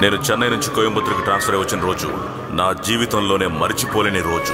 నేను చెన్నై నుంచి కోయంబత్తూరుకి ట్రాన్స్ఫర్ అయి వచ్చిన రోజు నా జీవితంలోనే మరిచిపోలేని రోజు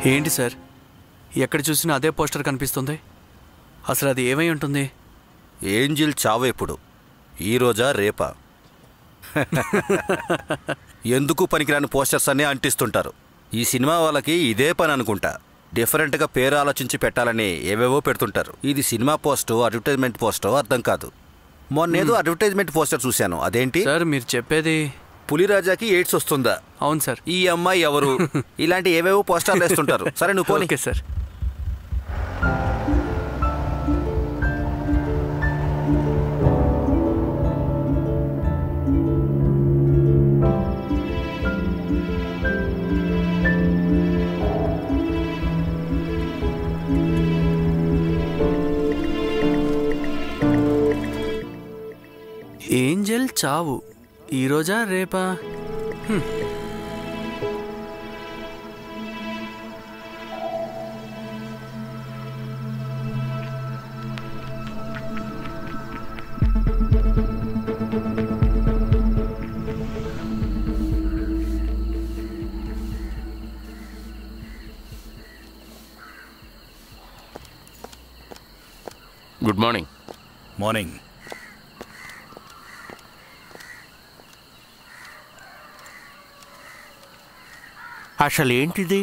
ఏంటి సార్ ఎక్కడ చూసినా అదే పోస్టర్ కనిపిస్తుంది అసలు అది ఏమై ఉంటుంది ఏంజిల్ చావు ఎప్పుడు ఈ రోజా రేపా ఎందుకు పనికిరాని పోస్టర్స్ అన్నీ అంటిస్తుంటారు ఈ సినిమా వాళ్ళకి ఇదే పని అనుకుంటా డిఫరెంట్గా పేరు ఆలోచించి పెట్టాలని ఏవేవో పెడుతుంటారు ఇది సినిమా పోస్టో అడ్వర్టైజ్మెంట్ పోస్టో అర్థం కాదు మొన్నేదో అడ్వర్టైజ్మెంట్ పోస్టర్ చూశాను అదేంటి సార్ మీరు చెప్పేది పులిరాజాకి ఎయిడ్స్ వస్తుందా అవును సార్ ఈ అమ్మాయి ఎవరు ఇలాంటి ఏవేవో పోస్టర్లు వేస్తుంటారు సరే నువ్వు పోనీ ఓకే సార్ ఏంజల్ చావు ఈరోజా రేపా హ్మ్. గుడ్ మార్నింగ్ మార్నింగ్ అసలు ఏంటిది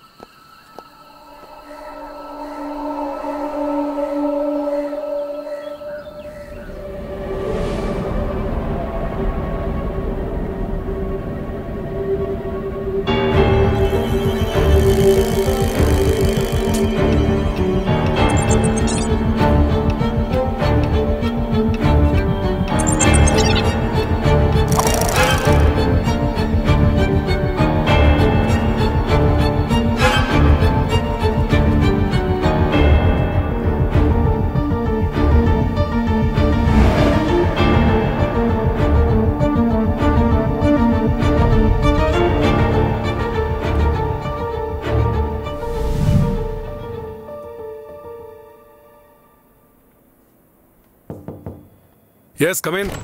yes come in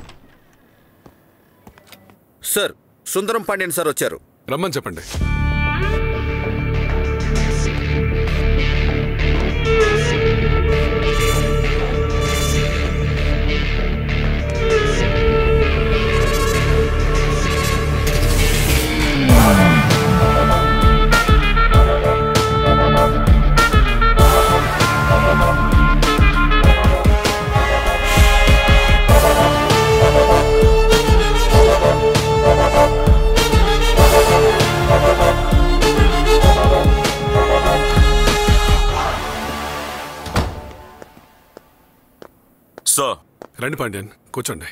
sir Sundaram Pandyan sir వచ్చారు రమ్మని చెప్పండి సార్ రండి పాండ్యన్ కూర్చోండి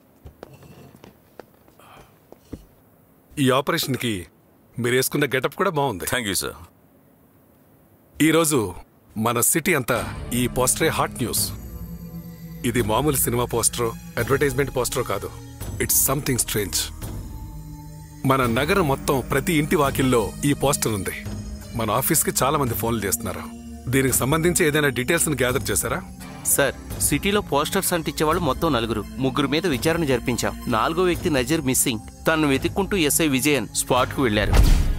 ఈ ఆపరేషన్కి మీరు వేసుకున్న గెటప్ కూడా బాగుంది థ్యాంక్ యూ సార్ ఈరోజు మన సిటీ అంతా ఈ పోస్టరే హాట్ న్యూస్ ఇది మామూలు సినిమా పోస్టరో అడ్వర్టైజ్మెంట్ పోస్టరో కాదు ఇట్స్ సంథింగ్ స్ట్రేంజ్ మన నగరం మొత్తం ప్రతి ఇంటి వాకిల్లో ఈ పోస్టర్ ఉంది మన ఆఫీస్కి చాలా మంది ఫోన్లు చేస్తున్నారు దీనికి సంబంధించి ఏదైనా డీటెయిల్స్ గ్యాదర్ చేశారా సార్ సిటీలో పోస్టర్స్ అంటించే వాళ్ళు మొత్తం నలుగురు ముగ్గురు మీద విచారణ జరిపించాం నాలుగో వ్యక్తి నజీర్ మిస్సింగ్ తనను వెతుక్కుంటూ ఎస్ఐ విజయన్ స్పాట్ కు వెళ్లారు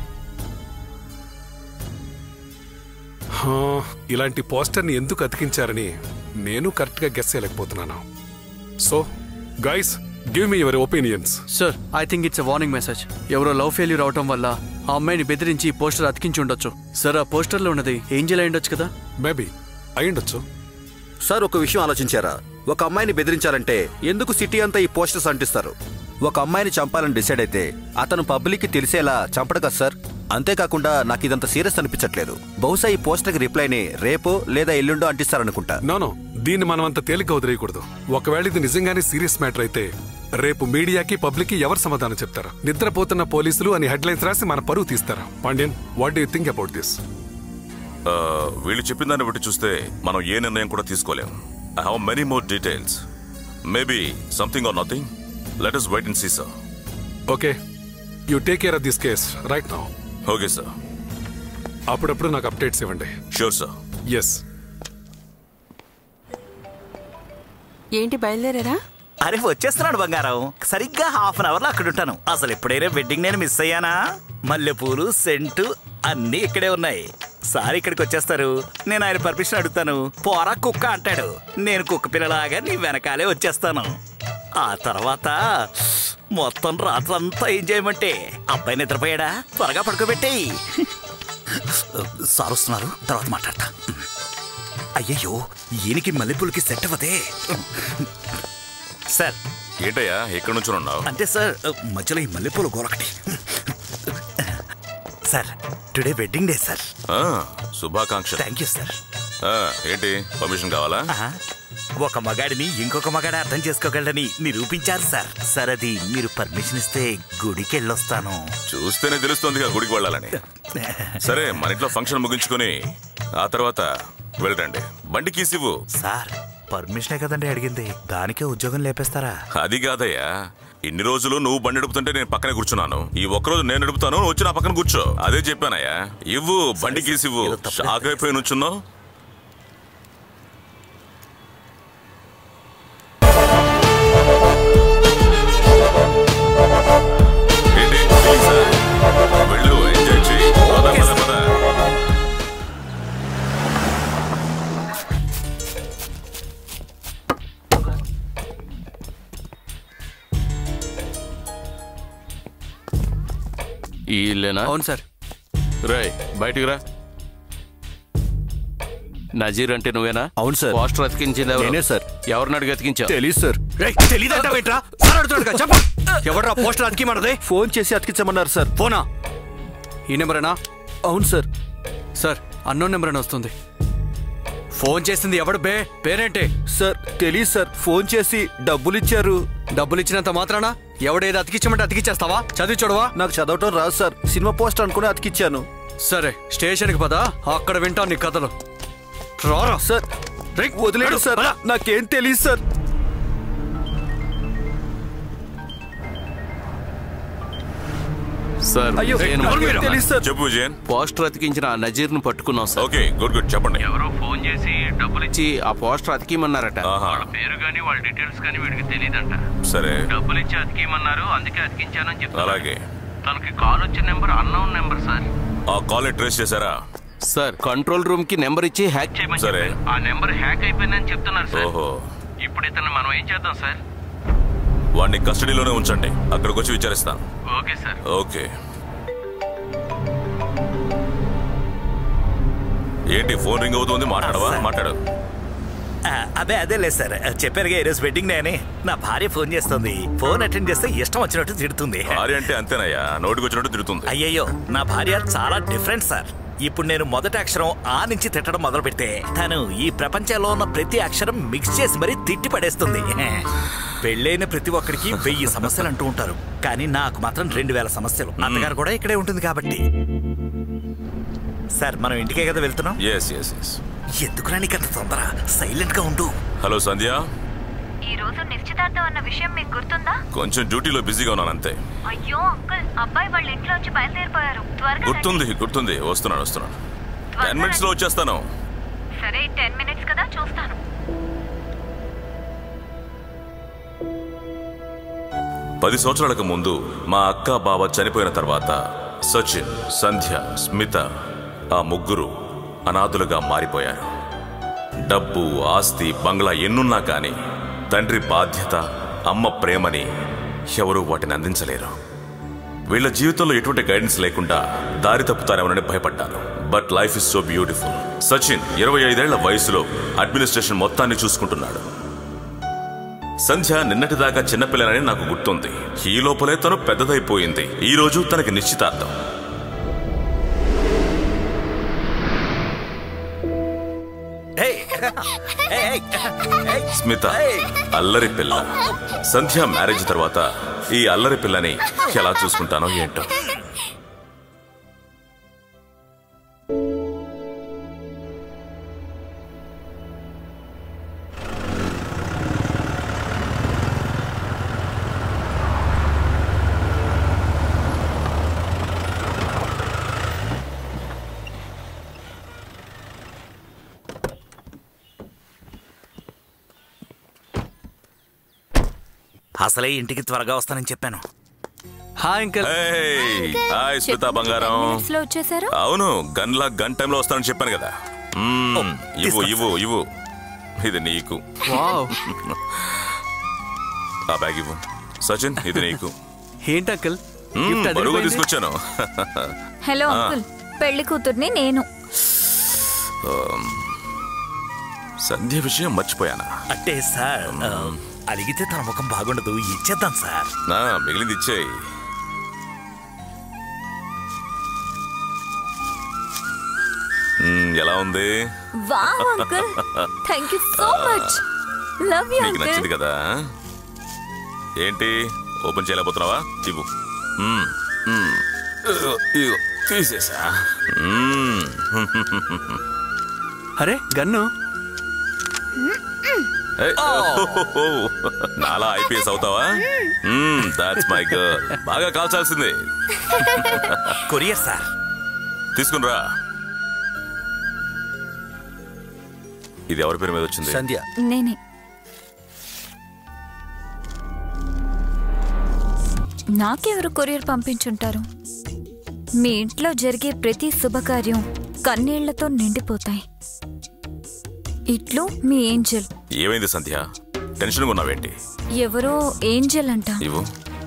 హా, ఇలాంటి పోస్టర్ని ఎందుకు అతికించారని నేను కరెక్ట్గా గెస్ చేయలేకపోతున్నాను so guys give me your opinions sir I think it's a warning message ఎవరో లవ్ ఫెయిల్యూర్ అవటం వల్ల ఆ అమ్మాయిని బెదిరించి ఈ పోస్టర్ అతికించి ఉండొచ్చు సార్ ఆ పోస్టర్లో ఉన్నది ఏంజల్ అయి ఉండొచ్చు కదా మేబీ అయ్యుండొచ్చు సార్ ఒక విషయం ఆలోచించారా ఒక అమ్మాయిని బెదిరించాలంటే ఎందుకు సిటీ అంతా ఈ పోస్టర్స్ అంటిస్తారు ఒక అమ్మాయిని చంపాలని డిసైడ్ అయితే అతను పబ్లిక్కి తెలిసేలా చంపడు కదా సార్ అంతేకాకుండా నాకు ఇదంత సీరియస్ అనిపించట్లేదు బహుశా ఈ పోస్టర్కి రిప్లైని రేపో లేదా ఎల్లుండో అంటిస్తారనుకుంటా నో నో దీన్ని మనం అంత తేలిక వదిలేయకూడదు ఒకవేళ ఇది నిజంగానే సీరియస్ మ్యాటర్ అయితే రేపు మీడియాకి పబ్లిక్ కి ఎవరు సమాధానం చెప్తారు నిద్రపోతున్న పోలీసులు అని హెడ్లైన్స్ రాసి మన పరువు తీస్తారు Pandyan what do think about this ఆ, వీళ్ళు చెప్పిన దాన్ని బట్టి చూస్తే మనం ఏ నిర్ణయం కూడా తీసుకోలేం I have many more details maybe something or nothing let us wait and see sir okay you take care of this case right now okay sir అప్పుడప్పుడు నాకు అప్డేట్స్ ఇవ్వండి షూర్ సార్ ఎస్ ఏంటి బయలుదేరారా అరే వచ్చేస్తున్నాడు బంగారం సరిగ్గా హాఫ్ అన్ అవర్ లో అక్కడ ఉంటాను అసలు ఎప్పుడైనా వెడ్డింగ్ నేను మిస్ అయ్యానా మల్లెపూలు సెంటు అన్నీ ఇక్కడే ఉన్నాయి సార్ ఇక్కడికి వచ్చేస్తారు నేను ఆయన పర్మిషన్ అడుగుతాను పోరా కుక్క అంటాడు నేను కుక్క పిల్లలాగా నీ వెనకాలే వచ్చేస్తాను ఆ తర్వాత మొత్తం రాత్రంతా ఏం చేయమంటే అబ్బాయి నిద్రపోయాడా త్వరగా పడుకోబెట్టేయి సార్ వస్తున్నారు తర్వాత మాట్లాడతా అయ్యయ్యో ఈయనకి మల్లెపూలకి సెట్ అవ్వదే సార్ ఏంటయ్యా ఎక్కడి నుంచి ఉన్నావు అంటే సార్ మధ్యలో ఈ మల్లెపూల గోరకటి sir today wedding day sir శుభాకాంక్ష థ్యాంక్ యూ సార్ ఏంటి పర్మిషన్ కావాలా ఆహా. ఒక మగాడిని ఇంకొక మగాడు అర్థం చేసుకోగలడని నిరూపించారు సార్ సార్ అది మీరు పర్మిషన్ ఇస్తే గుడికి వెళ్ళొస్తాను చూస్తేనే తెలుస్తుంది గుడికి వెళ్ళాలని సరే మన ఇంట్లో ఫంక్షన్ ముగించుకొని ఆ తర్వాత వెళ్ళండి బండి కీసివ్వు సార్ పర్మిషనే కదండి అడిగింది దానికే ఉద్యోగం లేపేస్తారా అది కాదయ్యా ఇన్ని రోజులు నువ్వు బండి నడుపుతుంటే నేను పక్కనే కూర్చున్నాను ఈ ఒక్కరోజు నేను నడుపుతాను నువ్వు వచ్చి నా పక్కన కూర్చో అదే చెప్పానయ్యా ఇవ్వు బండి కీసివ్వు ఏదో తప్పు షాక్ అయిపోయి నుంచున్నావు ఏంటి, feelings ఆ? వెళ్ళు ఎంజాయ్ చేయి పద, పద, పద. ఈ ఇల్లేనా అవును సార్ రాయ్ బయటికి రా నజీర్ అంటే నువ్వేనా అవును సార్. పోస్టర్ అతికించింది ఎవరు? నేనే సార్. ఎవరిని అడిగి అతికించావు తెలీదు సార్ తెలియదంటావేంట్రా సార్ అడుగుతున్నాడు చెప్ప ఎవడ్రా పోస్టర్ అతికిమన్నది ఫోన్ చేసి అతికించమన్నారు సార్ ఫోనా ఈ నెంబరేనా అవును సార్ సార్ అన్నోన్ నెంబర్ అని వస్తుంది ఫోన్ చేసింది ఎవడు బే పేరేంటి సార్ తెలీదు సార్ ఫోన్ చేసి డబ్బులు ఇచ్చారు డబ్బులు ఇచ్చినంత మాత్రానా ఎవడేది అతికించమంటే అతికిచ్చేస్తావా చదివి చూడవా నాకు చదవటం రాదు సార్ సినిమా పోస్టర్ అనుకుని అతికిచ్చాను సరే స్టేషన్కి పదా అక్కడ వింటాను నీ కథలు రారా సార్ రేయ్, వదిలేడు నడు, సార్ పద. నాకేం తెలియదు సార్ సార్ అయ్యో నేను నాకేం తెలియదు సార్ చెప్పు విజయన్ పోస్టర్ అతికించిన ఆ నజీర్ ను పట్టుకున్నాం సార్ ఓకే గుడ్ గుడ్ చెప్పండి ఎవరో ఫోన్ చేసి డబ్బులు ఇచ్చి ఆ పోస్టర్ అతికిమన్నారట ఆహా. వాళ్ళ పేరు గానీ వాళ్ళ డీటెయిల్స్ గానీ వీడికి తెలియదంట సరే డబ్బులు ఇచ్చి అతికిమన్నారు అందుకే అతికించానని చెప్తాను అలాగే తనకి కాల్ వచ్చిన నెంబర్ అన్నౌన్ నెంబర్ సార్ ఆ కాల్ ట్రేస్ చేశారా సార్ కంట్రోల్ రూమ్ కి నెంబర్ ఇచ్చి హ్యాక్ చేయమని సరే. చెప్పాను. ఆ నెంబర్ హ్యాక్ అయిపోయిందని చెప్తున్నారు సార్ ఓహో ఇప్పుడు ఇతను మనం ఏం చేద్దాం సార్ వాడిని కస్టడీలోనే ఉంచండి అక్కడికి వచ్చి విచారిస్తాను ఓకే సార్ ఓకే ఏంటి ఫోన్ రింగ్ అవుతుంది మాట్లాడవా సార్. మాట్లాడు ఆ, అదే అదే లేదు సార్ చెప్పారుగా ఈరోజు వెడ్డింగ్ డే అని నా భార్య ఫోన్ చేస్తుంది ఫోన్ అటెండ్ చేస్తే ఇష్టం వచ్చినట్టు తిడుతుంది భార్య అంటే అంతేనయ్యా నోటికి వచ్చినట్టు తిరుగుతుంది అయ్యయ్యో నా భార్య చాలా డిఫరెంట్ సార్ ఇప్పుడు నేను మొదటి అక్షరం ఆ నుంచి తిట్టడం మొదలు పెడితే తను ఈ ప్రపంచంలో ఉన్న ప్రతి అక్షరం మిక్స్ చేసి మరీ తిట్టి పడేస్తుంది పెళ్ళైన ప్రతి ఒక్కడికి వెయ్యి సమస్యలు అంటూ ఉంటారు కానీ నాకు మాత్రం రెండు వేల సమస్యలు అత్తగారు కూడా ఇక్కడే ఉంటుంది కాబట్టి సార్ మనం ఇంటికే కదా వెళ్తున్నాం ఎస్ ఎస్ ఎస్ ఎందుకురా నీకు అంత తొందర సైలెంట్ గా ఉండు హలో సంధ్య ఈ రోజు నిశ్చితార్థం అన్న విషయం మీకు గుర్తుందా కొంచెం డ్యూటీలో బిజీగా ఉన్నాను అంతే అయ్యో అంకుల్ అబ్బాయి వాళ్ళ ఇంట్లో వచ్చి బయలుదేరిపోయారు త్వరగా గుర్తుంది గుర్తుంది వస్తున్నాను వస్తున్నాను త్వరగా టెన్ మినిట్స్ లో వచ్చేస్తాను రండి. సరే టెన్ మినిట్స్ కదా చూస్తాను పది సంవత్సరాలకు ముందు మా అక్క బావ చనిపోయిన తర్వాత సచిన్ సంధ్య స్మిత ఆ ముగ్గురు అనాథులుగా మారిపోయారు డబ్బు ఆస్తి బంగ్లా ఎన్నున్నా కానీ తండ్రి బాధ్యత అమ్మ ప్రేమని ఎవరూ వాటిని అందించలేరు వీళ్ళ జీవితంలో ఎటువంటి గైడెన్స్ లేకుండా దారి తప్పుతారేమోనని భయపడ్డాను but life is so beautiful Sachin ఇరవై ఐదేళ్ల వయసులో అడ్మినిస్ట్రేషన్ మొత్తాన్ని చూసుకుంటున్నాడు సంధ్య నిన్నటిదాకా చిన్నపిల్లనని నాకు గుర్తుంది ఈ లోపలే తను పెద్దదైపోయింది ఈ రోజు తనకి నిశ్చితార్థం ఏయ్! ఏయ్! ఏయ్! స్మిత ఏయ్! అల్లరి పిల్ల సంధ్య మ్యారేజ్ తర్వాత ఈ అల్లరి పిల్లని ఎలా చూసుకుంటానో ఏంటో అసలే ఇంటికి త్వరగా వస్తానని చెప్పాను హాయ్ అంకుల్ హాయ్ స్మిత బంగారం లో వచ్చేసారు అవును గన్ లా గన్ టైంలో వస్తానని చెప్పాను కదా మ్మ్, ఇవ్వు ఇవ్వు ఇవ్వు ఇది నీకు వావ్ ఆ బ్యాగ్ ఇవ్వు సచిన్ ఇది నీకు ఏంటి అంకుల్ మ్మ్, గిఫ్ట్ బరువుగా అదిరిపోయింది. తీసుకొచ్చాను హలో ఆ. అంకుల్ పెళ్లి కూతుర్ని నేను సంధ్య విషయం మర్చిపోయానా అంటే సార్ ఆ, అడిగితే తన ముఖం బాగుండదు ఇచ్చేద్దాం సార్ నా మిగిలింది ఇచ్చేయి మ్మ్, ఎలా ఉంది wow uncle thank you so much love you నీకు నచ్చింది అంకుల్ కదా ఏంటి ఓపెన్ చేయలేకపోతున్నావా ఇవ్వు మ్మ్, మ్మ్. ఇదిగో, ఇదిగో, తీసేసా మ్మ్. అరే గన్ను ఏయ్, ఓహోహో. నాలా ఐపీఎస్ అవుతావా దాట్స్ మై గర్ల్ బాగా కాల్చాల్సిందే కొరియర్ సార్ తీసుకునిరా ఇది ఎవరి పేరు మీద వచ్చింది సంధ్య నేనే నాకెవరు కొరియర్ పంపించుంటారు మీ ఇంట్లో జరిగే ప్రతి శుభకార్యం కన్నీళ్లతో నిండిపోతాయి ఇట్లు మీ ఏంజల్ ఏమైంది సంధ్య టెన్షన్ ఉన్నావేంటి ఎవరో ఏంజల్ అంట ఇవ్వు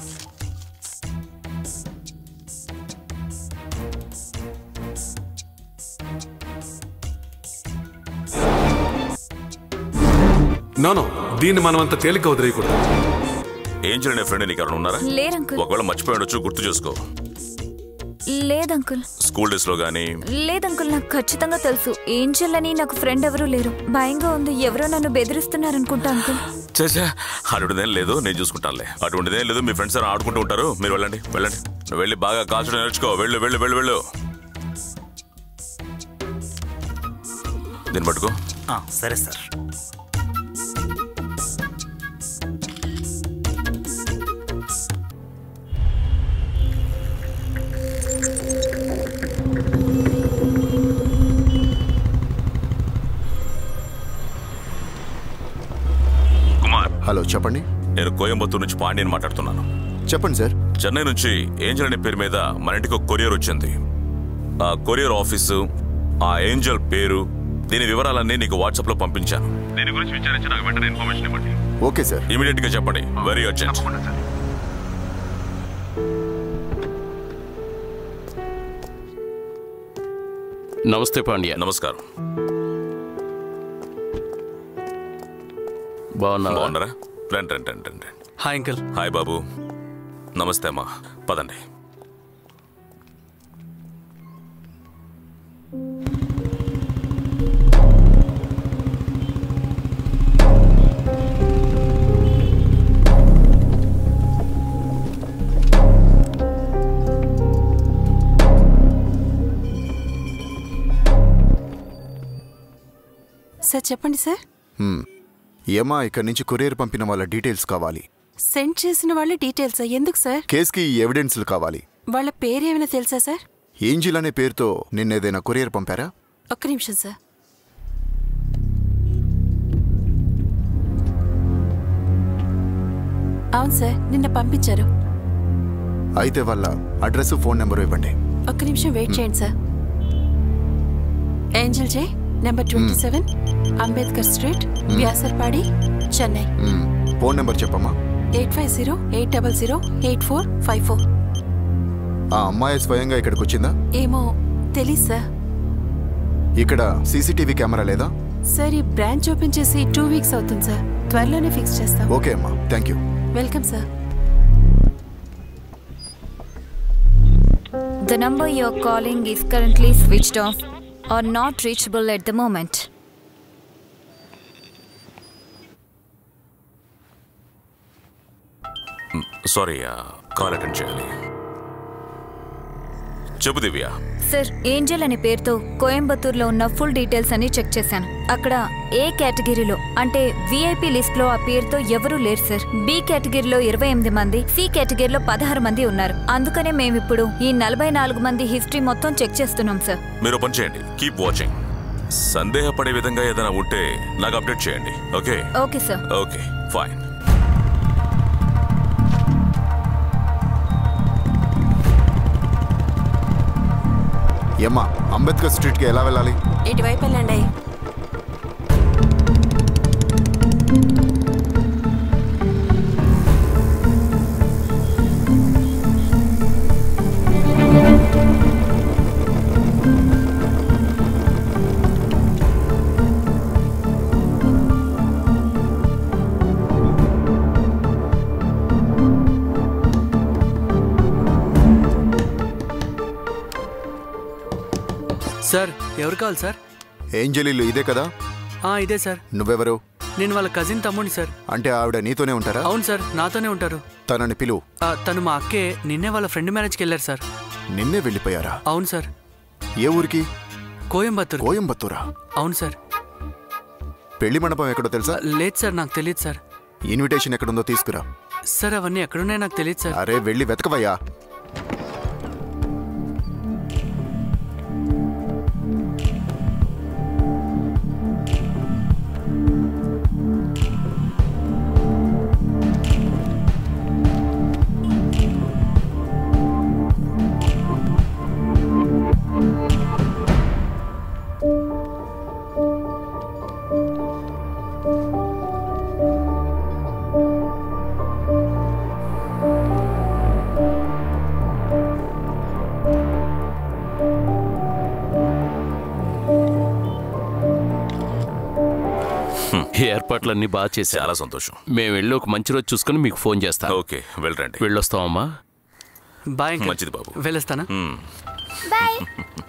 నో నో దీన్ని మనం అంత తేలిక వదిలేయకూడదు ఏంజల్ అనే ఫ్రెండ్ నీకు ఎవరైనా ఉన్నారా లేరంకుల్ ఒకవేళ మర్చిపోయి ఉండొచ్చు గుర్తు చేసుకో లేదంకుల్ స్కూల్ డేస్ లో గానీ లేదంకుల్ నాకు ఖచ్చితంగా తెలుసు ఏంజల్ అని నాకు ఫ్రెండ్ ఎవరూ లేరు భయంగా ఉంది ఎవరో నన్ను బెదిరిస్తున్నారనుకుంటా అంకుల్ చేసా అటువంటిదేం లేదు నేను చూసుకుంటానులే అటువంటిదేం లేదు మీ ఫ్రెండ్స్ ఆడుకుంటూ ఉంటారు మీరు వెళ్ళండి వెళ్ళండి నువ్వు వెళ్ళి బాగా కాల్చడం నేర్చుకో వెళ్ళు వెళ్ళు వెళ్ళు వెళ్ళు దీన్ని పట్టుకో ఆ, సరే సార్ కుమార్ హలో చెప్పండి నేను కోయంబత్తూరు నుంచి పాండ్యని మాట్లాడుతున్నాను చెప్పండి సార్ చెన్నై నుంచి ఏంజల్ అనే పేరు మీద మన ఇంటికి ఒక కొరియర్ వచ్చింది ఆ కొరియర్ ఆఫీసు ఆ ఏంజల్ పేరు దీని వివరాలన్నీ నీకు వాట్సాప్ లో పంపించాను దీని గురించి విచారించి నాకు వెంటనే ఇన్ఫర్మేషన్ ఇవ్వండి ఓకే సార్ ఇమీడియట్ గా చెప్పండి వెరీ అర్జెంట్ నమస్తే పాండ్య నమస్కారం బాగున్నావా బాగున్నారా రండి రండి రండి రండి హాయ్ అంకుల్ హాయ్ బాబు నమస్తే అమ్మా పదండి సార్ చెప్పండి సార్ హ్మ్. ఏమా ఇక్కడి నుంచి కొరియర్ పంపిన వాళ్ళ డీటెయిల్స్ కావాలి సెండ్ చేసిన వాళ్ళ డీటెయిల్స్ ఎందుకు సార్ కేస్కి ఈ ఎవిడెన్స్లు కావాలి వాళ్ళ పేరు ఏమైనా తెలుసా సార్ ఏంజిల్ అనే పేరుతో నిన్న ఏదైనా కొరియర్ పంపారా ఒక్క నిమిషం సార్ అవును సార్ నిన్న పంపించారు అయితే వాళ్ళ అడ్రస్ ఫోన్ నెంబర్ ఇవ్వండి ఒక్క నిమిషం వెయిట్ చేయండి sir Angel J number twenty seven Ambedkar street Vyasarpadi Chennai hmm. Phone number చెప్పమ్మా eight five zero eight double zero eight four five four ఆ అమ్మాయి స్వయంగా ఇక్కడికి వచ్చిందా ఏమో తెలీదు సార్ ఇక్కడ సీసీటీవీ కెమెరా లేదా సార్ ఈ బ్రాంచ్ ఓపెన్ చేసి టూ వీక్స్ అవుతుంది సార్ త్వరలోనే ఫిక్స్ చేస్తాం ఓకే అమ్మా thank you welcome sir The number you're calling is currently switched off or not reachable at the moment. Sorry call attend చేయాలి చెప్పు దివ్య sir Angel అనే పేరుతో కోయంబత్తూర్లో ఉన్న ఫుల్ డీటెయిల్స్ అన్ని చెక్ చేశాను అక్కడ ఏ కేటగిరీలో అంటే విఐపి లిస్ట్ లో ఆ పేరుతో ఎవరూ లేరు సార్ బి కేటగిరీలో ఇరవై ఎనిమిది మంది సి కేటగిరీలో పదహారు మంది ఉన్నారు అందుకనే మేమిప్పుడు ఈ నలభై నాలుగు మంది హిస్టరీ మొత్తం చెక్ చేస్తున్నాం సార్ మీరు పని చేయండి కీప్ వాచింగ్ సందేహపడే విధంగా ఏదైనా ఉంటే నాకు అప్డేట్ చేయండి okay okay sir okay fine ఏమ్మా అంబేద్కర్ స్ట్రీట్కి ఎలా వెళ్ళాలి ఇటువైపు వెళ్ళండి సార్ ఎవరు కావాలి సార్ ఏంజల్ ఇల్లు ఇదే కదా ఆ, ఇదే సార్ నువ్వెవరు నేను వాళ్ళ కజిన్ తమ్ముడిని సార్ అంటే ఆవిడ నీతోనే ఉంటారా అవును సార్ నాతోనే ఉంటారు తనని పిలువు ఆ, తను మా అక్కే నిన్నే వాళ్ళ ఫ్రెండ్ మ్యారేజ్కి వెళ్ళారు సార్ నిన్నే వెళ్ళిపోయారా అవును సార్ ఏ ఊరికి కోయంబత్తూర్ కోయంబత్తూరా అవును సార్ పెళ్లి మండపం ఎక్కడో తెలుసా లేదు సార్ నాకు తెలియదు సార్ ఇన్విటేషన్ ఎక్కడుందో తీసుకురా సార్ అవన్నీ ఎక్కడున్నాయో నాకు తెలియదు సార్ అరే వెళ్ళి వెతకవయ్యా ఏర్పాట్లన్నీ బాగా చేశారు చాలా సంతోషం మేము వెళ్ళి ఒక మంచి రోజు చూసుకుని మీకు ఫోన్ చేస్తాం ఓకే వెళ్ళరండి వెళ్ళొస్తామమ్మా బాయ్ అంకుల్. మంచిది బాబు. వెళ్ళొస్తానా మ్మ్. బాయ్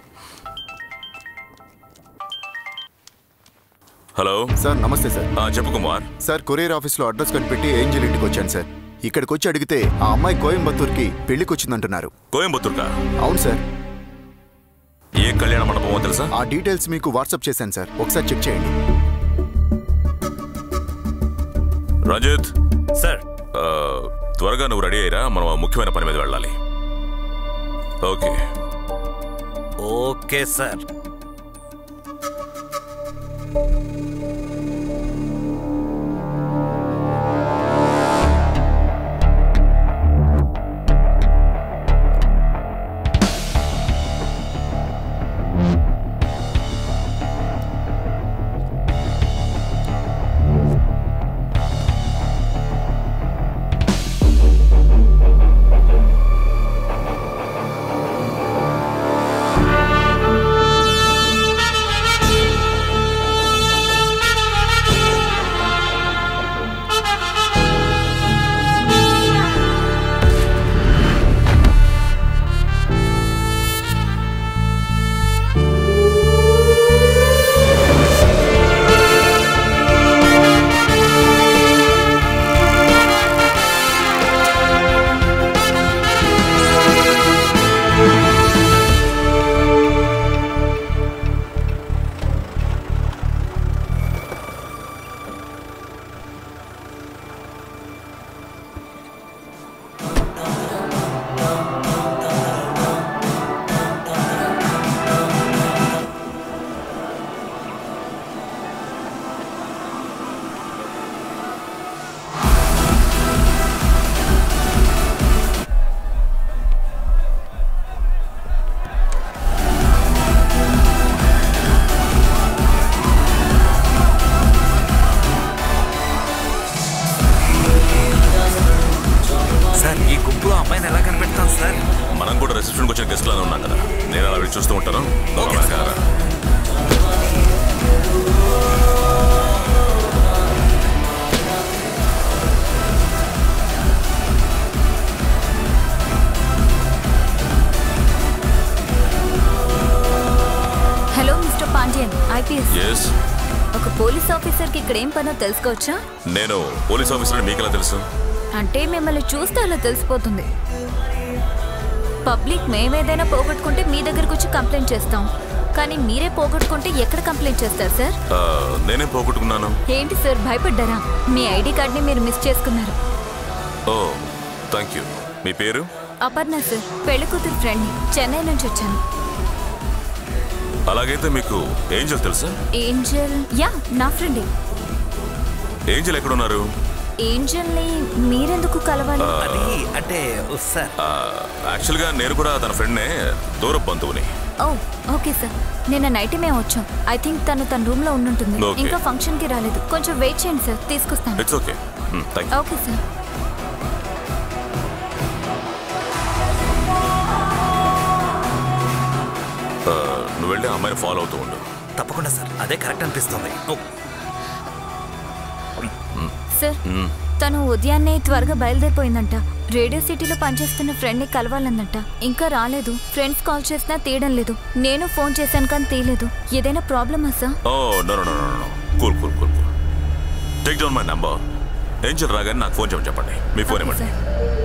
హలో సార్ నమస్తే సార్ ఆ, చెప్పు కుమార్ సార్ కొరియర్ ఆఫీస్లో అడ్రస్ కనిపెట్టి ఏంజల్ ఇంటికి వచ్చాను సార్ ఇక్కడికి వచ్చి అడిగితే ఆ అమ్మాయి కోయంబత్తూర్కి పెళ్లికి వచ్చిందంటున్నారు కోయంబత్తూర్కా అవును సార్ ఏ కళ్యాణ మండపమో తెలుసా ఆ డీటెయిల్స్ మీకు వాట్సాప్ చేశాను సార్ ఒకసారి చెక్ చేయండి రంజిత్ సార్ ఆ, త్వరగా నువ్వు రెడీ అయ్యిరా మనం ఆ ముఖ్యమైన పని మీద వెళ్ళాలి ఓకే ఓకే సార్ సార్ ఈ గుంపులో అమ్మాయిని ఎలా కనిపెడతాం సార్ మనం కూడా రిసెప్షన్కి వచ్చిన గెస్ట్ లానే ఉన్నాం కదా నేను అలా వెళ్ళి చూస్తూ ఉంటాను నువ్వు ఓకే, వెనకాల రా. Hello mister Pandian IPS yes ఒక పోలీస్ ఆఫీసర్కి ఇక్కడ ఏం పనో తెలుసుకోవచ్చా నేను పోలీస్ ఆఫీసర్ మీకెలా తెలుసు అంటే మిమ్మల్ని చూస్తే అలా తెలిసిపోతుంది పబ్లిక్ మేమేదైనా పోగొట్టుకుంటే మీ దగ్గరకు వచ్చి కంప్లైంట్ చేస్తాం కానీ మీరే పోగొట్టుకుంటే ఎక్కడ కంప్లైంట్ చేస్తారు సార్ ఆ, నేనేం పోగొట్టుకున్నాను ఏంటి సార్ భయపడ్డారా మీ ఐడి కార్డ్ని మీరు మిస్ చేసుకున్నారు ఓ థ్యాంక్ యూ మీ పేరు అపర్ణ సార్ పెళ్లి కూతురు ఫ్రెండ్ని చెన్నై నుంచి వచ్చాను అలాగైతే మీకు ఏంజల్ తెలుసా ఏంజల్ యా నా ఫ్రెండే ఏంజల్ ఎక్కడున్నారు ఏంజల్ని మీరెందుకు కలవాలి అది అంటే సార్ ఆ, యాక్చువల్గా నేను కూడా తన ఫ్రెండ్నే దూర బంధువుని ఓ ఓకే సార్ నిన్న నైట్ మేము వచ్చాం ఐ థింక్ తను తన రూమ్ లో ఉండుంటుంది Okay. ఇంకా ఫంక్షన్ కి రాలేదు కొంచెం వెయిట్ చేయండి సార్ తీసుకొస్తాను it's okay thank you okay sir నువ్వు వెళ్ళి ఆ అమ్మాయిని ఫాలో అవుతూ ఉండు తప్పకుండా సార్ అదే కరెక్ట్ అనిపిస్తుంది ఓ, సార్ తను ఉదయాన్నే త్వరగా బయలుదేరిపోయిందంట రేడియో సిటీలో పనిచేస్తున్న ఫ్రెండ్ ని కలవాలందంట ఇంకా రాలేదు ఫ్రెండ్స్ కాల్ చేసినా తీయడం లేదు నేను ఫోన్ చేశాను కానీ తీయలేదు ఏదైనా ప్రాబ్లమా sir oh no no no no cool cool cool cool take down my number Angel రాగానే నాకు ఫోన్ చేయమని చెప్పండి మీ ఫోన్ ఓకే ఇవ్వండి సార్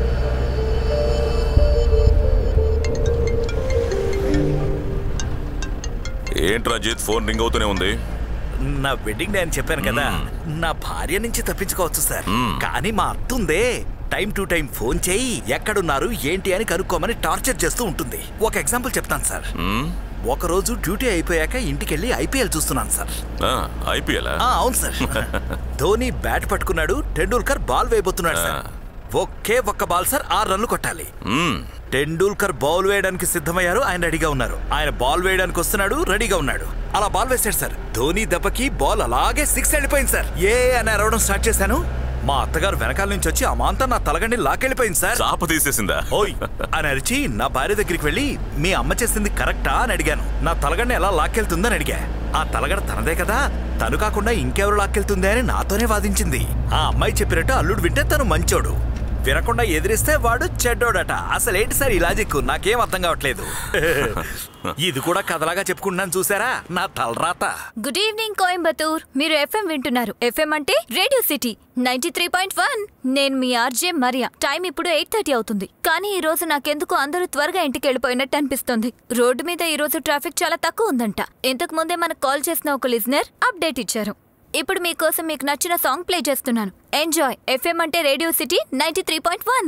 ఏంటి రాజిత్ ఫోన్ రింగ్ అవుతూనే ఉంది నా వెడ్డింగ్ డే అని చెప్పాను కదా నా భార్య నుంచి తప్పించుకోవచ్చు సార్ కానీ మా అత్తుందే టైం టు టైం ఫోన్ చేయి ఎక్కడున్నారు ఏంటి అని కనుక్కోమని టార్చర్ చేస్తూ ఉంటుంది ఒక ఎగ్జాంపుల్ చెప్తాను సార్ మ్మ్? ఒక రోజు డ్యూటీ అయిపోయాక ఇంటికెళ్ళి ఐపీఎల్ చూస్తున్నాను సార్ ఆ, ఐపీఎల్ ఆ, అవును సార్ ధోని బ్యాట్ పట్టుకున్నాడు టెండూల్కర్ బాల్ వేయబోతున్నాడు సార్ ఒకే ఒక్క బాల్ సార్ ఆరు రన్లు కొట్టాలి టెండూల్కర్ బాల్ వేయడానికి సిద్ధమయ్యారు ఆయన రెడీగా ఉన్నారు ఆయన బాల్ వేయడానికి వస్తున్నాడు రెడీగా ఉన్నాడు అలా బాల్ వేశాడు సార్ ధోని దెబ్బకి బాల్ అలాగే సిక్స్ వెళ్ళిపోయింది సార్ ఏ అని అరవడం స్టార్ట్ చేశాను మా అత్తగారు వెనకాల నుంచి వచ్చి అమాంతం నా తలగండి లాకెళ్ళిపోయింది సార్ చాప తీసేసిందా ఓయ్ అని అరిచి నా భార్య దగ్గరికి వెళ్ళి మీ అమ్మ చేసింది కరెక్టా అని అడిగాను నా తలగడ్డ ఎలా లాక్కెళ్తుందని అడిగా ఆ తలగడ తనదే కదా తను కాకుండా ఇంకెవరు లాక్కెళ్తుంది అని నాతోనే వాదించింది ఆ అమ్మాయి చెప్పినట్టు అల్లుడు వింటే తను మంచోడు వినకుండా ఎదిరిస్తే వాడు చెడ్డోడట అసలు ఏంటి సార్ ఈ లాజిక్ నాకేం అర్థం కావట్లేదు ఇది కూడా కథలాగా చెప్పుకుంటున్నాను చూసారా నా తలరాత గుడ్ ఈవినింగ్ కోయంబత్తూర్ మీరు ఎఫ్ఎం వింటున్నారు ఎఫ్ఎం అంటే radio city ninety three point one నేను మీ ఆర్జే మరియా టైం ఇప్పుడు ఎయిట్ థర్టీ అవుతుంది కానీ ఈ రోజు నాకెందుకు అందరూ త్వరగా ఇంటికి వెళ్ళిపోయినట్టు అనిపిస్తుంది రోడ్డు మీద ఈ రోజు ట్రాఫిక్ చాలా తక్కువ ఉందంట ఇంతకు ముందే మనకు కాల్ చేసిన ఒక లిజనర్ అప్డేట్ ఇచ్చారు ఇప్పుడు మీకోసం మీకు నచ్చిన సాంగ్ ప్లే చేస్తున్నాను ఎంజాయ్ ఎఫ్ఎం అంటే radio city ninety three point one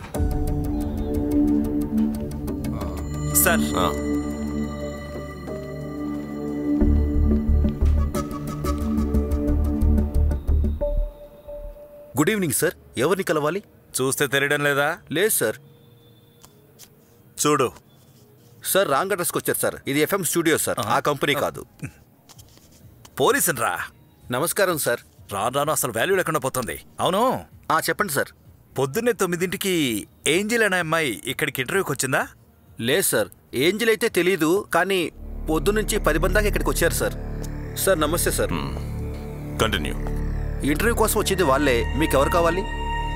sir ఆ, గుడ్ ఈవినింగ్ సార్ ఎవరిని కలవాలి చూస్తే తెలియడం లేదా లేదు సార్ చూడు సార్ రాంగ్ అడ్రస్కి వచ్చారు సార్ ఇది ఎఫ్ఎం స్టూడియో సార్ ఆ కంపెనీ కాదు పోలీసుని రా నమస్కారం సార్ రాను రాను అసలు వాల్యూ లేకుండా పోతుంది అవును ఆ చెప్పండి సార్ పొద్దున్నే తొమ్మిదింటికి ఏంజిల్ అనే అమ్మాయి ఇక్కడికి ఇంటర్వ్యూకి వచ్చిందా లేదు సార్ ఏంజిల్ అయితే తెలీదు కానీ పొద్దునుంచి పది మంది దాకా ఇక్కడికి వచ్చారు సార్ సార్ నమస్తే సార్ కంటిన్యూ ఇంటర్వ్యూ కోసం వచ్చింది వాళ్ళే మీకు ఎవరు కావాలి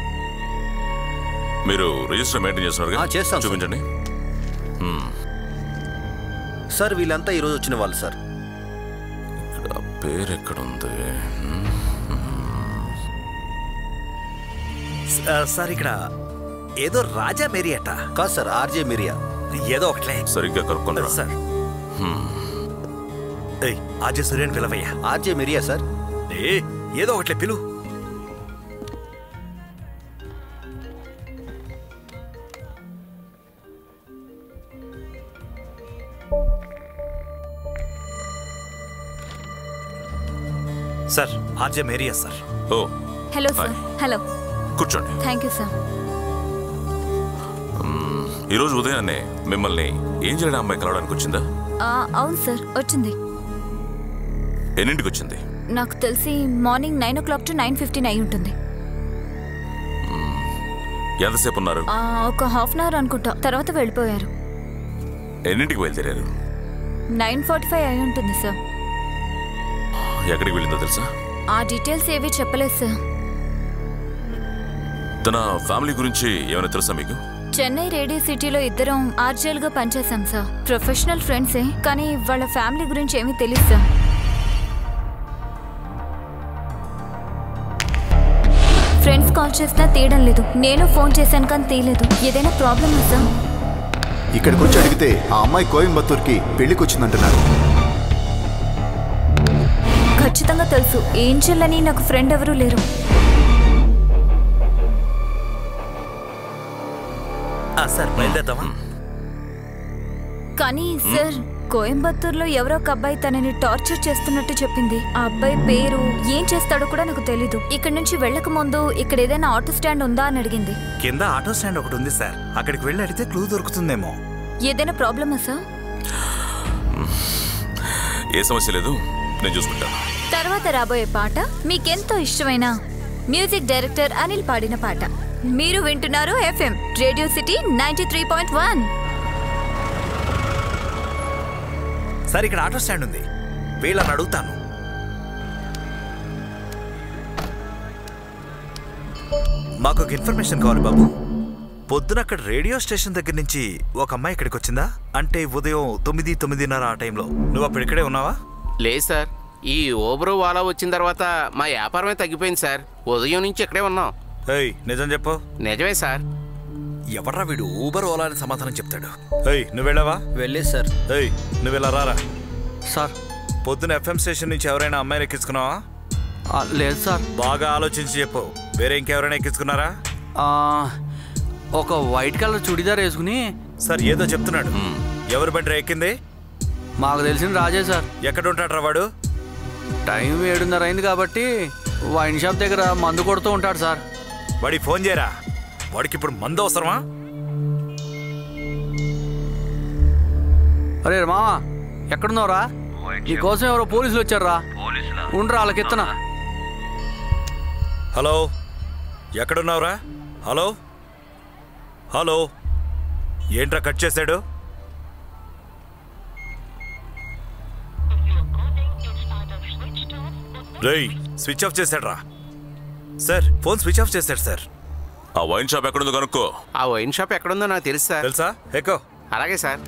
మీరు రిజిస్టర్ మెయింటైన్ చేస్తున్నారు ఆ, చేస్తాం, సార్. చూపించండి సార్ వీళ్ళంతా ఈరోజు వచ్చిన వాళ్ళు సార్ ఇక్కడ పేరు ఎక్కడుంది స- సార్ ఇక్కడ ఏదో రాజా మేరీ అట కాదు సార్ ఆర్జే మిరియా ఏదో ఒకట్లే సరిగ్గా కనుక్కుంటారా సార్ ఏయ్, ఆర్జే సూర్యన్ పిలవయ్యా ఆర్జే మిరియా సార్ ఏ ఏదో ఒకట్లే పిలు sir RJ Maria sir oh hello sir hello కూర్చోండి థ్యాంక్ యూ సార్ ఈరోజు ఉదయాన్నే మిమ్మల్ని ఏం చేయడం అమ్మాయి కలవడానికి వచ్చిందా అవును సార్ వచ్చింది ఎన్నింటికి వచ్చింది నాకు తెలిసి morning nine o'clock to nine fifteen అయి ఉంటుంది ఎంతసేపు ఉన్నారు ఆ, ఒక హాఫ్ అన్ అవర్ అనుకుంటా తర్వాత వెళ్ళిపోయారు ఎన్నింటికి బయలుదేరారు నైన్ ఫార్టీ ఫైవ్ అయి ఉంటుంది సార్ ఎక్కడికి వెళ్ళిందో తెలుసా ఆ డీటెయిల్స్ ఏవి చెప్పలేదు సార్ తన ఫ్యామిలీ గురించి ఏమైనా తెలుసా మీకు చెన్నై రేడియో సిటీలో ఇద్దరం ఆర్జేల్ గా పనిచేశాం సార్ ప్రొఫెషనల్ ఫ్రెండ్సే కానీ వాళ్ళ ఫ్యామిలీ గురించి ఏమీ తెలియదు సార్ ఫ్రెండ్స్ కాల్ చేసినా తీయడం లేదు నేను ఫోన్ చేశాను కానీ తీయలేదు ఏదైనా ప్రాబ్లమా సార్ ఇక్కడికి వచ్చి అడిగితే ఆ అమ్మాయి కోయంబత్తూర్కి పెళ్లికి వచ్చిందంటున్నారు ఖచ్చితంగా తెలుసు ఏంజల్ అని నాకు ఫ్రెండ్ ఎవరూ లేరు ఆ, సార్ బయలుదేద్దామా కానీ సార్ కోయంబత్తూర్లో ఎవరో ఒక అబ్బాయి తనని టార్చర్ చేస్తున్నట్టు చెప్పింది ఆ అబ్బాయి పేరు ఏం చేస్తాడో కూడా నాకు తెలీదు ఇక్కడ నుంచి వెళ్ళక ముందు ఇక్కడ ఏదైనా ఆటో స్టాండ్ ఉందా అని అడిగింది కింద ఆటో స్టాండ్ ఒకటి ఉంది సార్ అక్కడికి వెళ్ళి అడిగితే క్లూ దొరుకుతుందేమో ఏదైనా ప్రాబ్లమా సార్ ఏ సమస్య లేదు నేను చూసుకుంటాను తర్వాత రాబోయే పాట మీకెంతో ఇష్టమైన మ్యూజిక్ డైరెక్టర్ అనిల్ పాడిన పాట మీరు వింటున్నారు FM radio city ninety three point one sir ఇక్కడ ఆటో స్టాండ్ ఉంది వీళ్ళని అడుగుతాను మాకు ఒక ఇన్ఫర్మేషన్ కావాలి బాబు పొద్దున అక్కడ రేడియో స్టేషన్ దగ్గర నుంచి ఒక అమ్మాయి ఇక్కడికి వచ్చిందా అంటే ఉదయం తొమ్మిది తొమ్మిదిన్నర ఆ టైంలో నువ్వు అప్పుడు ఇక్కడే ఉన్నావా లేదు సార్ ఈ ఓబరో వాలా వచ్చిన తర్వాత మా వ్యాపారమే తగ్గిపోయింది సార్ ఉదయం నుంచి ఇక్కడే ఉన్నాం ఏయ్ నిజం చెప్పు నిజమే సార్ ఎవర్రా వీడు ఊబర్ ఓలా అని సమాధానం చెప్తాడు ఏయ్ నువ్వు వెళ్ళావా వెళ్ళే సార్ ఏయ్ నువ్వు ఇలా రారా సార్ పొద్దున ఎఫ్ఎం స్టేషన్ నుంచి ఎవరైనా అమ్మాయిని ఎక్కించుకున్నావా ఆ, లేదు సార్ బాగా ఆలోచించి చెప్పు వేరే ఇంకెవరైనా ఎక్కించుకున్నారా ఆ, ఒక వైట్ కలర్ చుడిదార్ వేసుకుని సార్ ఏదో చెప్తున్నాడు ఎవరు బండి ఎక్కింది మాకు తెలిసిన రాజే సార్ ఎక్కడ ఉంటాడు వాడు టైం ఏడున్నర అయింది కాబట్టి వైన్ షాప్ దగ్గర మందు కొడుతూ ఉంటాడు సార్ వాడికి ఫోన్ చేయరా వాడికి ఇప్పుడు మందు అవసరమా అరే మామా ఎక్కడున్నావురా నీకోసం ఎవరో పోలీసులు వచ్చారా ఉండరా వాళ్ళకి ఎత్తనా హలో ఎక్కడున్నావురా హలో హలో ఏంట్రా కట్ చేశాడు రేయ్ స్విచ్ ఆఫ్ చేశాడ్రా సార్ ఫోన్ స్విచ్ ఆఫ్ చేశాడు సార్ ఆ వైన్ షాప్ ఎక్కడుందో కనుక్కో ఆ వైన్ షాప్ ఎక్కడుందో నాకు తెలుసు సార్ తెలుసా ఎక్కో అలాగే సార్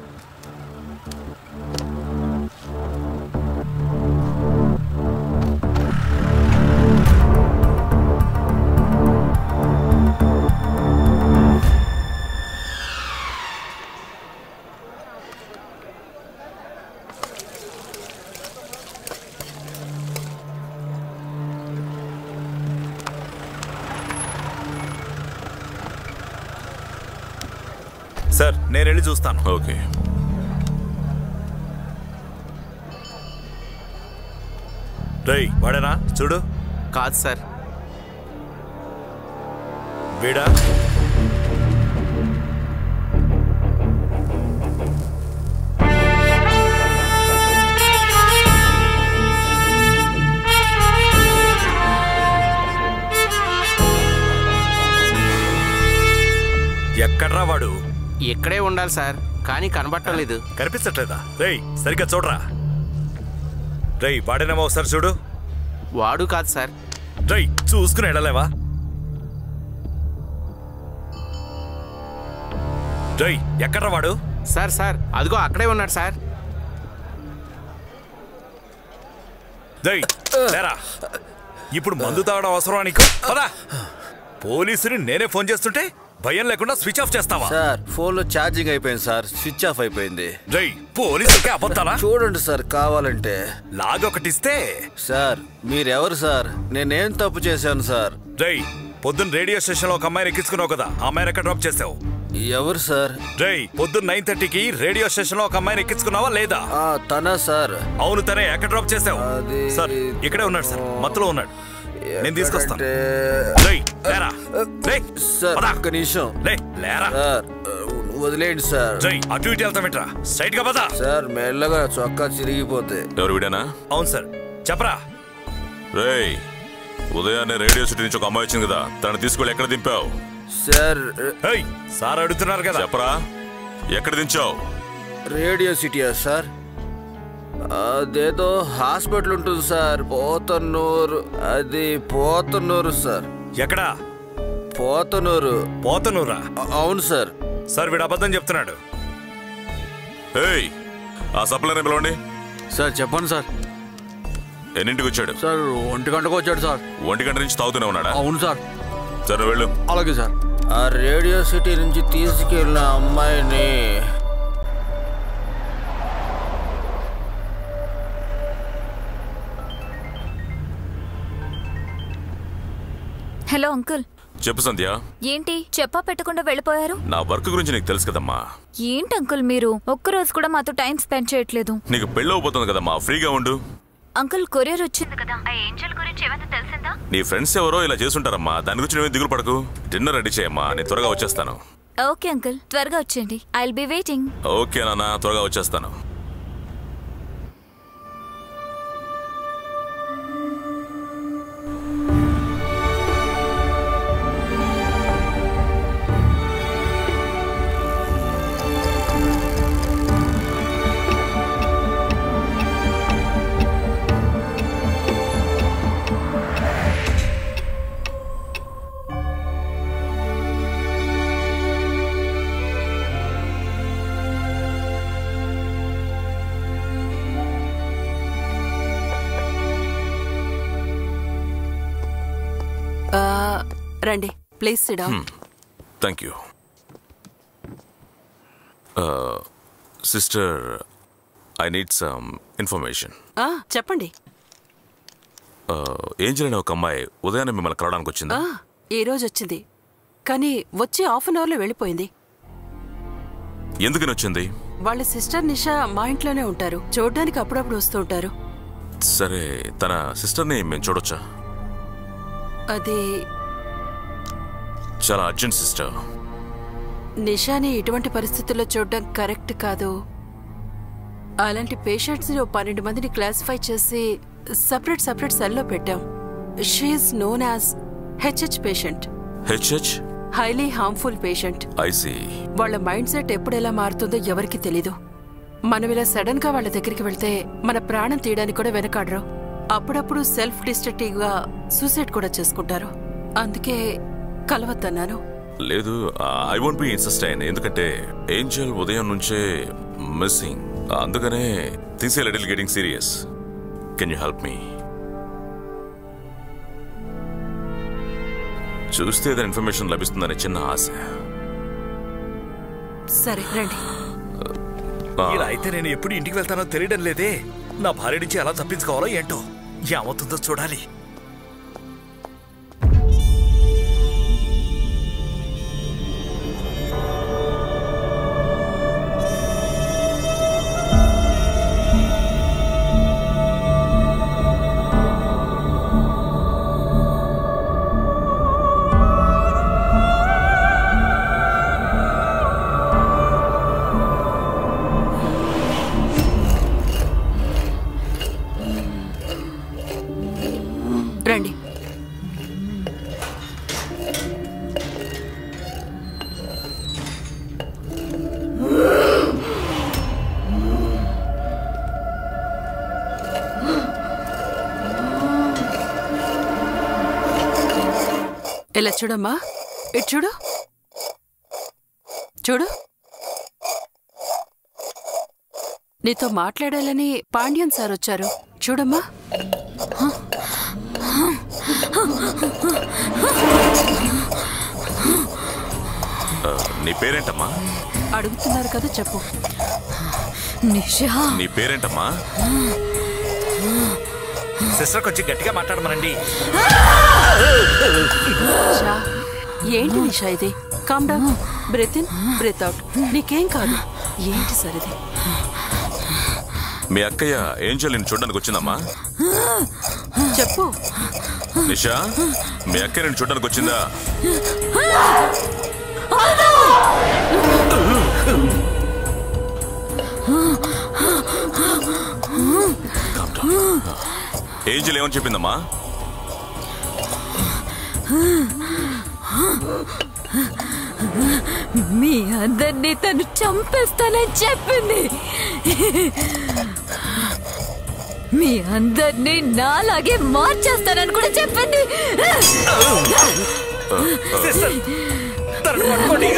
సార్ నేను వెళ్ళి చూస్తాను ఓకే రేయ్ వాడేనా చూడు కాదు సార్ వీడా ఎక్కడ్రా వాడు ఇక్కడే ఉండాలి సార్ కానీ కనబడటం లేదు కనిపించట్లేదా రేయ్ సరిగ్గా చూడరా రేయ్ వాడేనేమో ఒకసారి చూడు వాడు కాదు సార్ రేయ్ చూసుకుని వెళ్ళలేవా రేయ్ ఎక్కడ్రా వాడు సార్ సార్ అదిగో అక్కడే ఉన్నాడు సార్ రేయ్ లేరా ఇప్పుడు మందు తాగడం అవసరం నీకు పదా పోలీసుని నేనే ఫోన్ చేస్తుంటే భయం లేకుండా స్విచ్ ఆఫ్ చేస్తావా సార్ ఫోన్లో ఛార్జింగ్ అయిపోయింది సార్ స్విచ్ ఆఫ్ అయిపోయింది రేయ్ పోలీసులకే అబద్ధాలా చూడండి సార్ కావాలంటే లాగొకటిస్తే సార్ మీరెవరు సార్ నేనేం తప్పు చేశాను సార్ రేయ్ పొద్దున్న రేడియో స్టేషన్ లో ఒక అమ్మాయిని ఎక్కించుకున్నావు కదా ఆ అమ్మాయిని ఎక్కడ డ్రాప్ చేసావు ఎవరు సార్ రేయ్ పొద్దున్న నైన్ థర్టీకి రేడియో స్టేషన్ లో ఒక అమ్మాయిని ఎక్కించుకున్నావా లేదా ఆ, తనా సార్ అవును తనే ఎక్కడ డ్రాప్ చేసావు అది- సార్ ఇక్కడే ఉన్నాడు సార్ మత్తులో ఉన్నాడు నేను తీసుకొస్తాను ఎక్కడంటే- రేయ్ లేరా రేయ్ సార్ పద. ఒక్క నిమిషం లే లేరా సార్ వదిలేండి సార్ రేయ్ అటు ఇటు వెళ్తామేట్రా స్ట్రైట్ గా పదా సార్ మెల్లగా చొక్కా చిరిగిపోతే ఎవరు వీడేనా అవును సార్ చెప్పరా రేయ్ ఉదయాన్నే రేడియో సిటీ నుంచి ఒక అమ్మాయి వచ్చింది కదా తను తీసుకెళ్ళి ఎక్కడ దింపావు సార్ ఏయ్ సార్ అడుగుతున్నారు కదా చెప్పరా ఎక్కడ దించావు రేడియో సిటీయా సార్ అదేదో హాస్పిటల్ ఉంటుంది సార్ పోతన్నూరు అది పోతన్నూరు సార్ ఎక్కడా పోతనూరు పోతనూరా అ- అవును సార్ సార్ వీడు అబద్ధం చెప్తున్నాడు ఏయ్ ఆ సప్లైని పిలవండి సార్ చెప్పండి సార్ ఎన్నింటికి వచ్చాడు సార్ ఒంటి గంటకు వచ్చాడు సార్ ఒంటి గంట నుంచి తాగుతూనే ఉన్నాడా అవును సార్ సరే నువ్వు వెళ్ళు అలాగే సార్ ఆ రేడియో సిటీ నుంచి తీసుకెళ్ళిన అమ్మాయిని హలో అంకుల్ చెప్పు సంధ్య ఏంటి చెప్పా పెట్టకుండా వెళ్ళిపోయారు నా వర్క్ గురించి నీకు తెలుసు కదమ్మా ఏంటి అంకుల్ మీరు ఒక్కరోజు కూడా మాతో టైం స్పెండ్ చేయట్లేదు నీకు పెళ్ళి అవబోతుంది కదమ్మా ఫ్రీగా ఉండు అంకుల్ కొరియర్ వచ్చింది కదా ఆ ఏంజల్ గురించి ఏమైనా తెలిసిందా నీ ఫ్రెండ్స్ ఎవరో ఇలా చేసుంటారమ్మా దాని గురించి నువ్వే దిగులు పడకు డిన్నర్ రెడీ చేయమ్మా నేను త్వరగా వచ్చేస్తాను ఓకే అంకుల్ త్వరగా వచ్చేయండి ఐ బి వెయిటింగ్ ఓకే నాన్న త్వరగా వచ్చేస్తాను రండి ప్లీజ్ సిడా thank you sister I need some information చెప్పండి ఏంజల్ అనే ఒక అమ్మాయి ఉదయాన్నే మిమ్మల్ని కలవడానికి వచ్చిందా ఆ, ఈ రోజు వచ్చింది కానీ వచ్చి హాఫ్ అన్ అవర్లో వెళ్ళిపోయింది ఎందుకని వచ్చింది వాళ్ళ సిస్టర్ నిషా మా ఇంట్లోనే ఉంటారు చూడడానికి అప్పుడప్పుడు వస్తూ ఉంటారు సరే తన సిస్టర్ని మేము చూడొచ్చా అది చాలా అర్జెంట్ సిస్టర్ నిషాని ఇటువంటి పరిస్థితుల్లో చూడడం కరెక్ట్ కాదు అలాంటి పేషెంట్స్ ని ఓ పన్నెండు మందిని క్లాసిఫై చేసి సపరేట్ సపరేట్ సెల్లో పెట్టాం she's known as HH patient HH highly harmful patient I see వాళ్ళ మైండ్ సెట్ ఎప్పుడు ఎలా మారుతుందో ఎవరికి తెలీదు మనం ఇలా సడన్ గా వాళ్ళ దగ్గరికి వెళ్తే మన ప్రాణం తీయడానికి కూడా వెనకాడరు అప్పుడప్పుడు సెల్ఫ్ డిస్ట్రక్టివ్ గా సూసైడ్ కూడా చేసుకుంటారు అందుకే కలవద్దన్నాను లేదు ఐ వోంట్ బి ఇన్సిస్టైన్ ఎందుకంటే ఏంజల్ ఉదయం నుంచే మిస్సింగ్ అందుకనే things a little getting serious can you help me చూస్తే ఏదైనా ఇన్ఫర్మేషన్ లభిస్తుందనే చిన్న ఆశ సరే రండి ఆ, ఇలా అయితే నేను ఎప్పుడు ఇంటికి వెళ్తానో తెలియడం లేదే నా భార్య నుంచి ఎలా తప్పించుకోవాలో ఏంటో ఏమవుతుందో చూడాలి రండి ఇలా చూడమ్మా ఇటు చూడు చూడు నీతో మాట్లాడాలని పాండ్యన్ సార్ వచ్చారు చూడమ్మా ఆ, నీ పేరేంటమ్మా అడుగుతున్నారు కదా చెప్పు నిషా నీ పేరేంటమ్మా సిస్టర్ కొంచెం గట్టిగా మాట్లాడమనండి నిషా ఏంటి నిషా ఇది calm down breath in breath out నీకేం కాదు ఏంటి సరిది మీ అక్కయ్య ఏంజల్ నేను చూడడానికి వచ్చిందమ్మా చెప్పు నిషా మీ అక్కయ్య నేను చూడడానికి వచ్చిందా Calm down. ఏంజల్ ఏమని చెప్పిందమ్మా మీ అందరినీ తను చంపేస్తానని చెప్పింది మీ అందరినీ నాలాగే మార్చేస్తానని కూడా చెప్పింది సిస్టర్ తనను పట్టుకోండి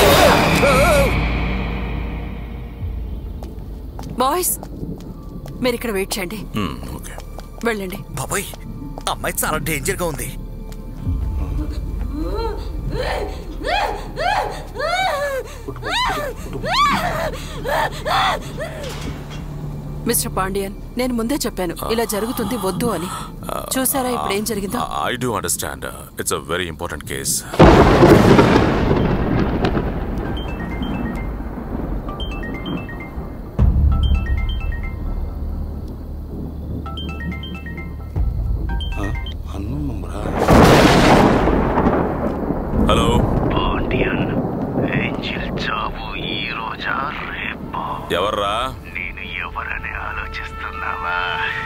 బాయ్స్ మీరు ఇక్కడ వెయిట్ చేయండి హ్మ్, ఓకే వెళ్ళండి బాబాయ్ అమ్మాయి చాలా డేంజర్ గా ఉంది మిస్టర్ పాండియన్ నేను ముందే చెప్పాను ఇలా జరుగుతుంది వద్దు అని చూసారా ఇప్పుడు ఏం జరిగిందో I do understand it's a very important case hello Pandian Angel చావు ఈ రోజా రేపా ఎవర్రా నేను ఎవరని ఆలోచిస్తున్నావా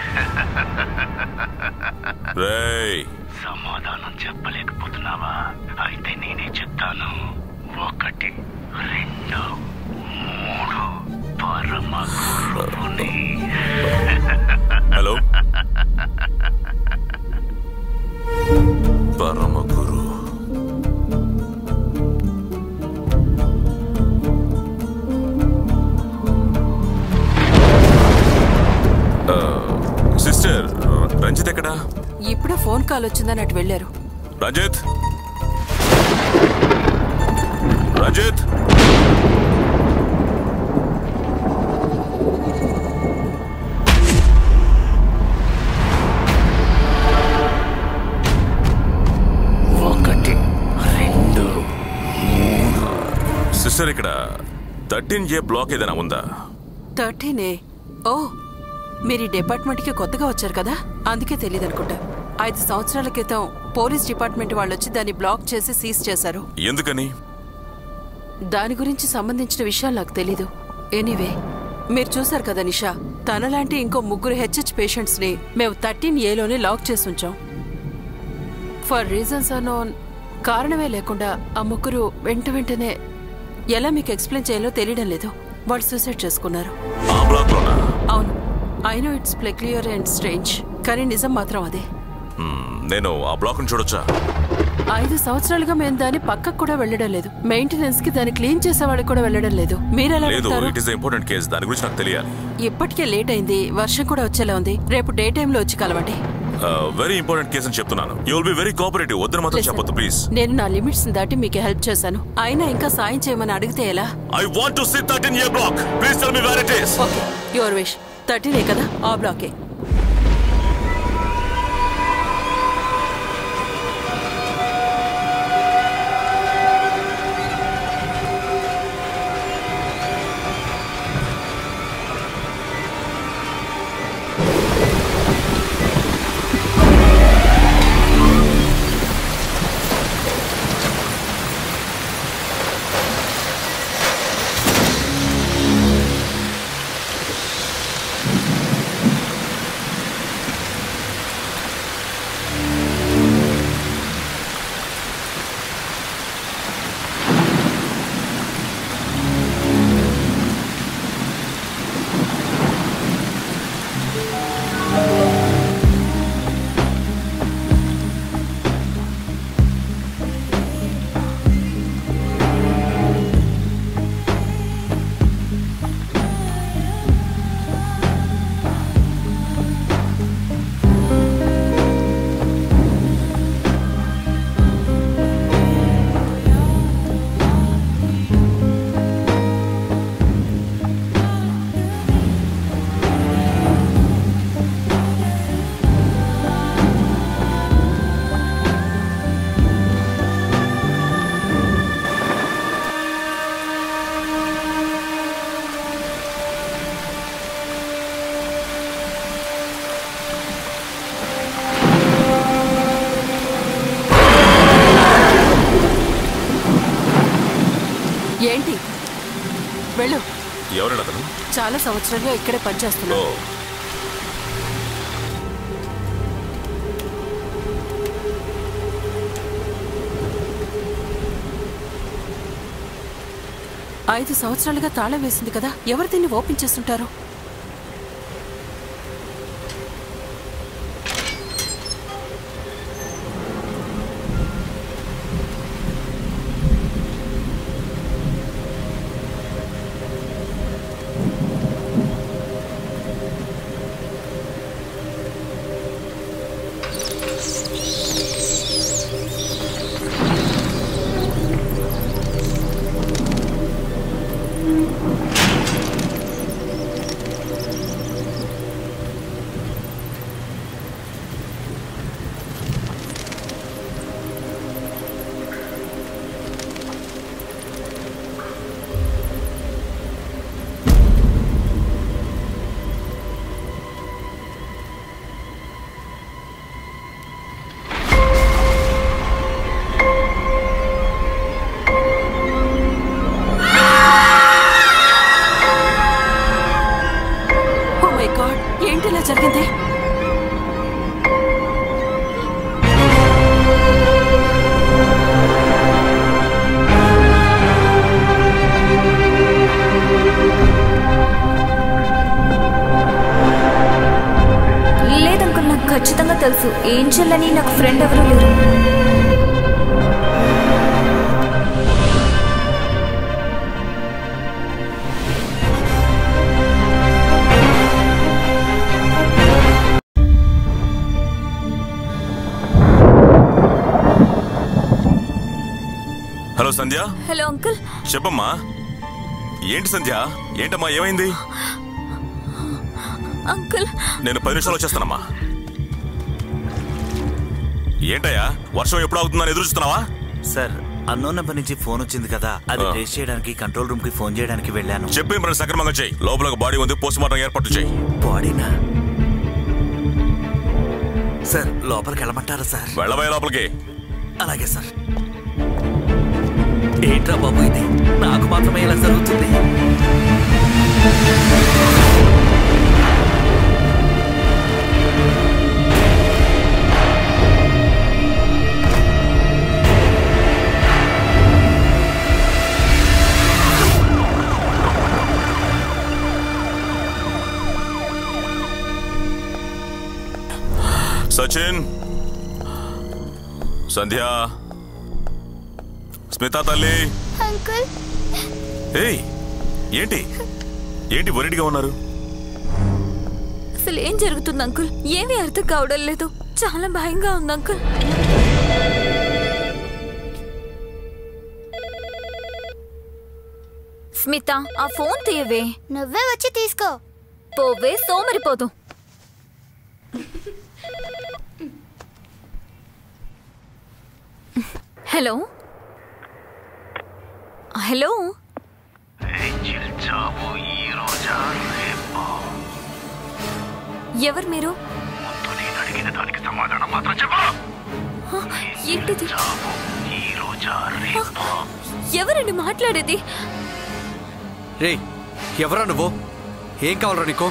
రేయ్ సమాధానం చెప్పలేకపోతున్నావా అయితే నేనే చెప్తాను ఒకటి రెండు మూడు పరమ గురువుని హలో పరమ గురు సిస్టర్ రంజిత్ ఎక్కడా ఇప్పుడే ఫోన్ కాల్ వచ్చిందని అటు వెళ్ళారు రంజిత్ రంజిత్ ఒకటి రెండు సిస్టర్ ఇక్కడ థర్టీన్ ఏ బ్లాక్ ఏదైనా ఉందా థర్టీనే ఓ మీరు ఈ డిపార్ట్మెంట్కి కొత్తగా వచ్చారు కదా అందుకే తెలియదు అనుకుంటా ఐదు సంవత్సరాల క్రితం పోలీస్ డిపార్ట్మెంట్ వాళ్ళు వచ్చి దాన్ని బ్లాక్ చేసి సీజ్ చేశారు ఎందుకని దాని గురించి సంబంధించిన విషయాలు నాకు తెలీదు ఎనీవే మీరు చూశారు కదా నిషా తనలాంటి ఇంకో ముగ్గురు హెచ్హెచ్ పేషెంట్స్ ని మేము థర్టీన్ ఏలోనే లాక్ చేసి ఉంచాం ఫర్ రీజన్స్ నోన్ కారణమే లేకుండా ఆ ముగ్గురు వెంట వెంటనే ఎలా మీకు ఎక్స్ప్లెయిన్ చేయాలో తెలియడం లేదు వాళ్ళు సూసైడ్ చేసుకున్నారు ఆ బ్లాక్ లోనా అవును I know it's clear and strange కానీ నిజం మాత్రం అదే మ్మ్, నేను ఆ బ్లాక్ చూడొచ్చా ఐదు సంవత్సరాలుగా మేము దాన్ని పక్కకు కూడా వెళ్ళడం లేదు మెయింటెనెన్స్ కి దాన్ని క్లీన్ చేసే వాళ్ళకి కూడా వెళ్ళడం లేదు మీరు ఎలా లేదు వెళ్తారు ఇట్ ఈస్ ఇంపార్టెంట్ కేస్ దాని గురించి నాకు తెలియాలి ఇప్పటికే లేట్ అయింది వర్షం కూడా వచ్చేలా ఉంది రేపు డే టైంలో వచ్చి కలవండి వెరీ ఇంపార్టెంట్ కేసు అని చెప్తున్నాను you will be very cooperative వద్దని మాత్రం Listen, చెప్పొద్దు ప్లీజ్ నేను నా లిమిట్స్ దాటి మీకు హెల్ప్ చేశాను అయినా ఇంకా సాయం చేయమని అడిగితే ఎలా I want to sit thirteen A block please tell me where it is okay your wish థర్టీనే కదా ఆ బ్లాకే ఏంటి వెళ్ళు ఎవరండి అతను చాలా సంవత్సరాలుగా ఇక్కడే ఓ పనిచేస్తున్నా ఐదు సంవత్సరాలుగా తాళం వేసింది కదా ఎవరు దీన్ని ఓపెన్ చేస్తుంటారు ఓ మై గాడ్ ఏంటి ఇలా జరిగింది లేదంకుల్ నాకు ఖచ్చితంగా తెలుసు ఏంజల్ అని నాకు ఫ్రెండ్ ఎవరూ లేరు సంధ్య హలో అంకుల్ చెప్పమ్మా ఏంటి సంధ్య ఏంటమ్మా ఏమైంది అంకుల్ నేను పది నిమిషాలు వచ్చేస్తానమ్మా ఏంటయ్యా వర్షం ఎప్పుడు అవుతుందని ఎదురు చూస్తున్నావా సార్ అన్నోన్ నెంబర్ నుంచి ఫోన్ వచ్చింది కదా అది ఆ. ట్రేస్ చేయడానికి కంట్రోల్ రూమ్ కి ఫోన్ చేయడానికి వెళ్ళాను చెప్పి మరి సక్రమంగా చేయి లోపల ఒక బాడీ ఉంది పోస్ట్ మార్టం ఏర్పాటు చేయి బాడీనా సార్ లోపలికి వెళ్ళమంటారా సార్ వెళ్ళబోయే లోపలికి అలాగే సార్ ఏంట్రా బాబు ఇది నాకు మాత్రమే ఇలా జరుగుతుంది సచిన్ సంధ్య స్మిత తల్లి అంకుల్ ఏయ్ ఏంటి ఏంటి వరిడిగా ఉన్నారు అసలు ఏం జరుగుతుంది అంకుల్ ఏమీ అర్థం కావడం లేదు చాలా భయంగా ఉంది అంకుల్ స్మిత ఆ ఫోన్ తీయవే నువ్వే వచ్చి తీసుకో పోవే సోమరిపోదు హలో హలో ఎవరు మీరు హ, ఏంటిది హ, ఎవరండి మాట్లాడేది రే ఎవరా నువ్వు ఏం కావాలరా నీకు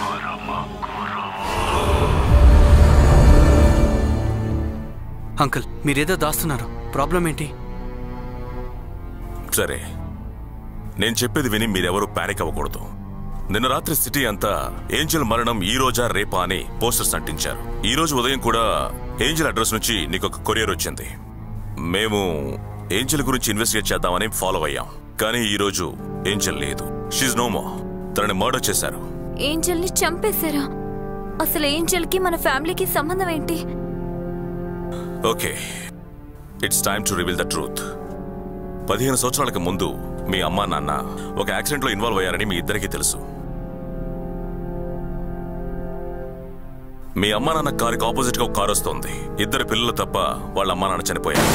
అంకుల్ మీరేదో దాస్తున్నారు ప్రాబ్లం ఏంటి సరే నేను చెప్పేది విని మీరెవరూ పానిక్ అవ్వకూడదు నిన్న రాత్రి సిటీ అంతా ఏంజల్ మరణం ఈ రోజా రేపా అని పోస్టర్స్ అంటించారు ఈ రోజు ఉదయం కూడా ఏంజల్ అడ్రస్ నుంచి నీకు ఒక కొరియర్ వచ్చింది మేము ఏంజల్ గురించి ఇన్వెస్టిగేట్ చేద్దామని ఫాలో అయ్యాం కానీ ఈ రోజు ఏంజల్ లేదు షీజ్ నోమో తనని మర్డర్ చేశారు ఏంజల్ని చంపేశారా అసలు ఏంజల్కి మన ఫ్యామిలీకి సంబంధం ఏంటి okay it's time to reveal the truth పదిహేను సంవత్సరాలకు ముందు మీ అమ్మా నాన్న ఒక యాక్సిడెంట్లో ఇన్వాల్వ్ అయ్యారని మీ ఇద్దరికీ తెలుసు మీ అమ్మా నాన్న కారుకి ఆపోజిట్ గా ఒక కారు వస్తోంది ఇద్దరు పిల్లలు తప్ప వాళ్ళ అమ్మా నాన్న చనిపోయారు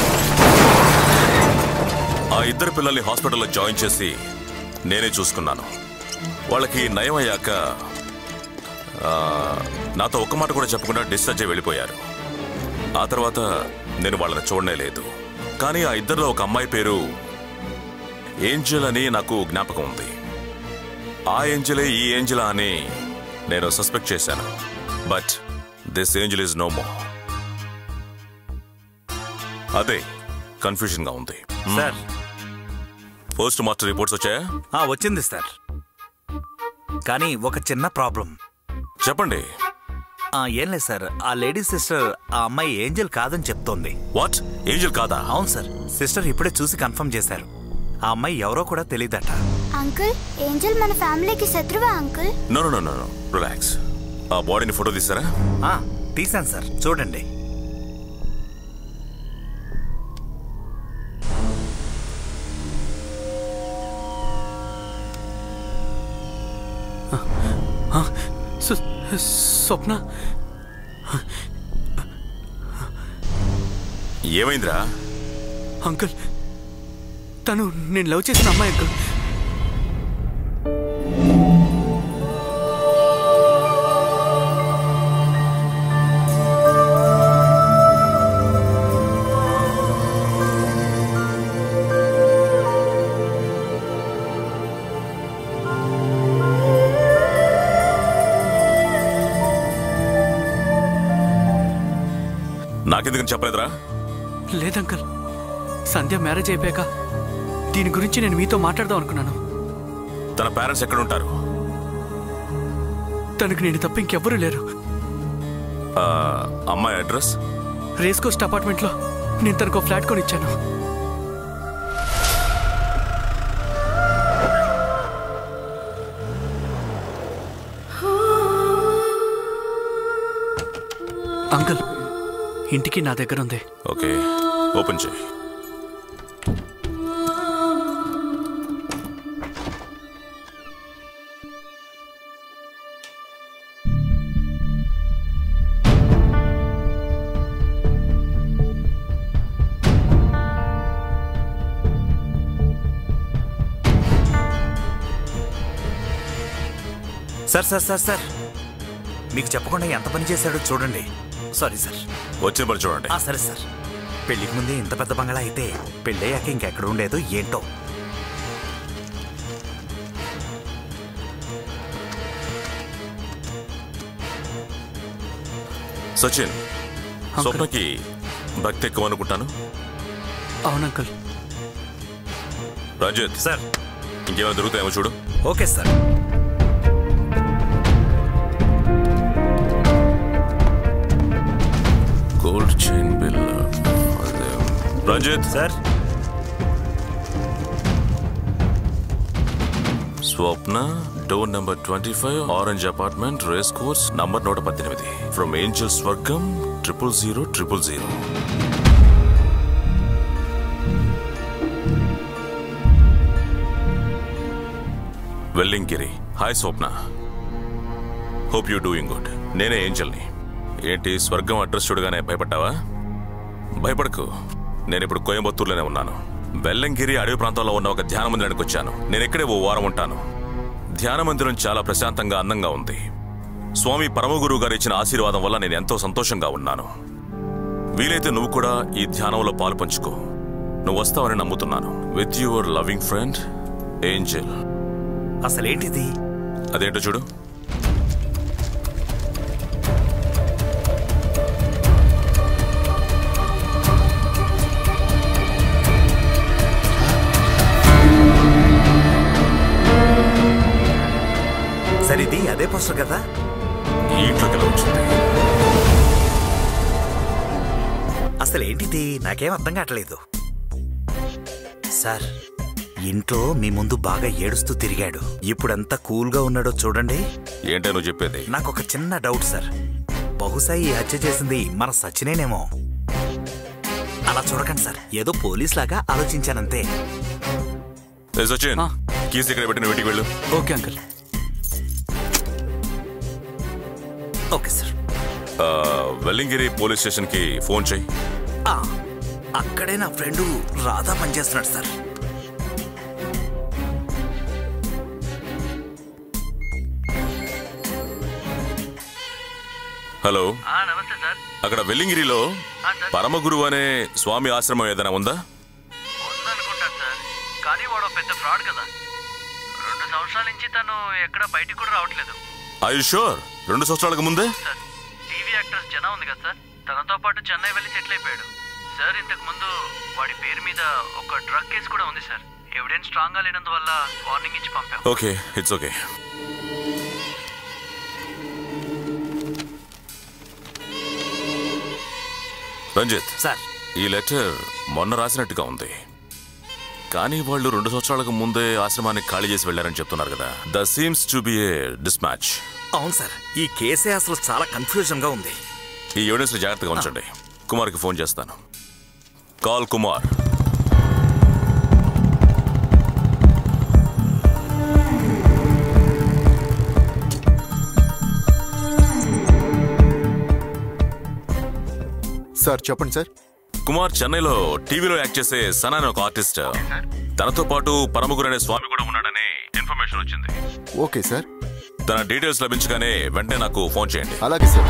ఆ ఇద్దరు పిల్లల్ని హాస్పిటల్లో జాయిన్ చేసి నేనే చూసుకున్నాను వాళ్ళకి నయం అయ్యాక ఆ, నాతో ఒక్క మాట కూడా చెప్పకుండా డిశ్చార్జ్ అయి వెళ్ళిపోయారు ఆ తర్వాత నేను వాళ్ళని చూడనే లేదు కానీ ఆ ఇద్దరిలో ఒక అమ్మాయి పేరు ఏంజల్ అని నాకు జ్ఞాపకం ఉంది ఆ ఏంజలే ఈ ఏంజలా అని నేను సస్పెక్ట్ చేశాను but this Angel is no more అదే కన్ఫ్యూజన్ గా ఉంది సార్ పోస్ట్ మాస్టర్ రిపోర్ట్స్ వచ్చాయా ఆ, వచ్చింది సార్ కానీ ఒక చిన్న ప్రాబ్లం చెప్పండి ఆ, ఏం లేదు సార్ ఆ లేడీ సిస్టర్ ఆ అమ్మాయి ఏంజల్ కాదని చెప్తోంది వాట్ ఏంజల్ కాదా అవును సార్ సిస్టర్ ఇప్పుడే చూసి కన్ఫర్మ్ చేశారు ఆ అమ్మాయి ఎవరో కూడా తెలియదట అంకుల్ ఏంజల్ మన ఫ్యామిలీకి శత్రువా uncle no no no no relax ఆ బాడీని ఫోటో తీసారా ఆ, తీశాను సార్ చూడండి సు- స్వప్న ఏమైందిరా అంకుల్ తను నేను లవ్ చేసిన అమ్మాయి అంకుల్ నాకెందుకని చెప్పలేదురా లేదంకల్ సంధ్య మ్యారేజ్ అయిపోయాక దీని గురించి నేను మీతో మాట్లాడదాం అనుకున్నాను తన పేరెంట్స్ ఎక్కడ ఉంటారు తనకు నేను తప్ప ఇంకెవ్వరూ లేరు ఆ, అమ్మాయి అడ్రస్ రేస్ కోస్ట్ అపార్ట్మెంట్లో నేను తనకు ఫ్లాట్ కొని ఇచ్చాను అంకుల్ ఇంటికి నా దగ్గర ఉంది ఓకే ఓపెన్ చేయి సార్ సార్ సార్ సార్ మీకు చెప్పకుండా ఎంత పని చేశాడో చూడండి సారీ సార్ వచ్చిన పని చూడండి ఆ, సరే సార్ పెళ్లికి ముందే ఇంత పెద్ద బంగళా అయితే పెళ్ళయ్యాక ఇంకెక్కడ ఉండేదో ఏంటో సచిన్ స్వప్నకి భక్తి ఎక్కువ అనుకుంటాను అవును అంకుల్ రంజిత్ సార్ ఇంకేమైనా దొరుకుతాయేమో చూడు okay sir gold chain bill Ranjith sir Swapna door number twenty five orange apartment race course number నూట పద్దెనిమిది ఫ్రమ్ ఏంజల్ స్వర్గం triple zero triple zero Vellingiri hi Swapna hope you doing good నేనే ఏంజల్ని ఏంటి స్వర్గం అడ్రస్ చూడగానే భయపడ్డావా భయపడకు నేను ఇప్పుడు కోయంబత్తూరులోనే ఉన్నాను వెల్లంగిరి అడవి ప్రాంతంలో ఉన్న ఒక ధ్యాన మందిరానికి వచ్చాను నేను ఇక్కడే ఓ వారం ఉంటాను ధ్యాన మందిరం చాలా ప్రశాంతంగా అందంగా ఉంది స్వామి పరమగురువు గారు ఇచ్చిన ఆశీర్వాదం వల్ల నేను ఎంతో సంతోషంగా ఉన్నాను వీలైతే నువ్వు కూడా ఈ ధ్యానంలో పాలు పంచుకో నువ్వు వస్తావని నమ్ముతున్నాను with your loving friend Angel అసలేంటిది అదేంటో చూడు సార్ ఇది అదే పోస్టర్ కదా ఈ ఇంట్లోకి ఎలా వచ్చింది అసలు ఏంటిది నాకేం అర్థం కావట్లేదు సార్ ఇంట్లో మీ ముందు బాగా ఏడుస్తూ తిరిగాడు ఇప్పుడంతా కూల్గా ఉన్నాడో చూడండి ఏంటో నువ్వు చెప్పేది నాకు ఒక చిన్న డౌట్ సార్ బహుశా ఈ హత్య చేసింది మన సచినేనేమో అలా చూడకండి సార్ ఏదో పోలీస్ లాగా ఆలోచించానంతే ఏ సచిన్ కీస్ ఇక్కడ పెట్టి నువ్వు ఇంటికి వెళ్ళు ఓకే అంకుల్ ఓకే సార్ ఆ, వెల్లింగిరి పోలీస్ స్టేషన్ కి ఫోన్ చేయి ఆ, అక్కడే నా ఫ్రెండు రాధా పనిచేస్తున్నాడు సార్ హలో నమస్తే సార్ అక్కడ వెల్లింగిరిలో పరమగురువు అనే స్వామి ఆశ్రమం ఏదైనా ఉందా ఉందనుకుంటాను సార్ కానీ వాడు పెద్ద ఫ్రాడ్ కదా రెండు సంవత్సరాల నుంచి తను ఎక్కడ బయటికి కూడా రావట్లేదు ఐ షూర్ రెండు సంవత్సరాలకు ముందే సార్ టీవీ యాక్ట్రెస్ జన ఉంది కదా సార్ తనతో పాటు చెన్నై వెళ్ళి సెటిల్ అయిపోయాడు సార్ ఇంతకు ముందు వాడి పేరు మీద ఒక డ్రగ్ కేసు కూడా ఉంది సార్ ఎవిడెన్స్ స్ట్రాంగ్ గా లేనందువల్ల వార్నింగ్ ఇచ్చి పంపాం okay it's okay Ranjith sir ఈ లెటర్ మొన్న రాసినట్టుగా ఉంది కానీ వాళ్ళు రెండు సంవత్సరాలకు ముందే ఆశ్రమాన్ని ఖాళీ చేసి వెళ్ళారని చెప్తున్నారు కదా the seems to be a dismatch అవును సార్ ఈ కేసే అసలు చాలా కన్ఫ్యూజన్ గా ఉంది ఈ ఎవిడెన్స్ జాగ్రత్తగా ఉంచండి కుమార్కి ఫోన్ చేస్తాను కాల్ కుమార్ సార్ చెప్పండి సార్ కుమార్ చెన్నైలో టీవీలో యాక్ట్ చేసే సనా అనే ఒక ఆర్టిస్ట్ తనతో పాటు పరమగురు అనే స్వామి కూడా ఉన్నాడని ఇన్ఫర్మేషన్ వచ్చింది ఓకే సార్ తన డీటెయిల్స్ లభించగానే వెంటనే నాకు ఫోన్ చేయండి అలాగే సార్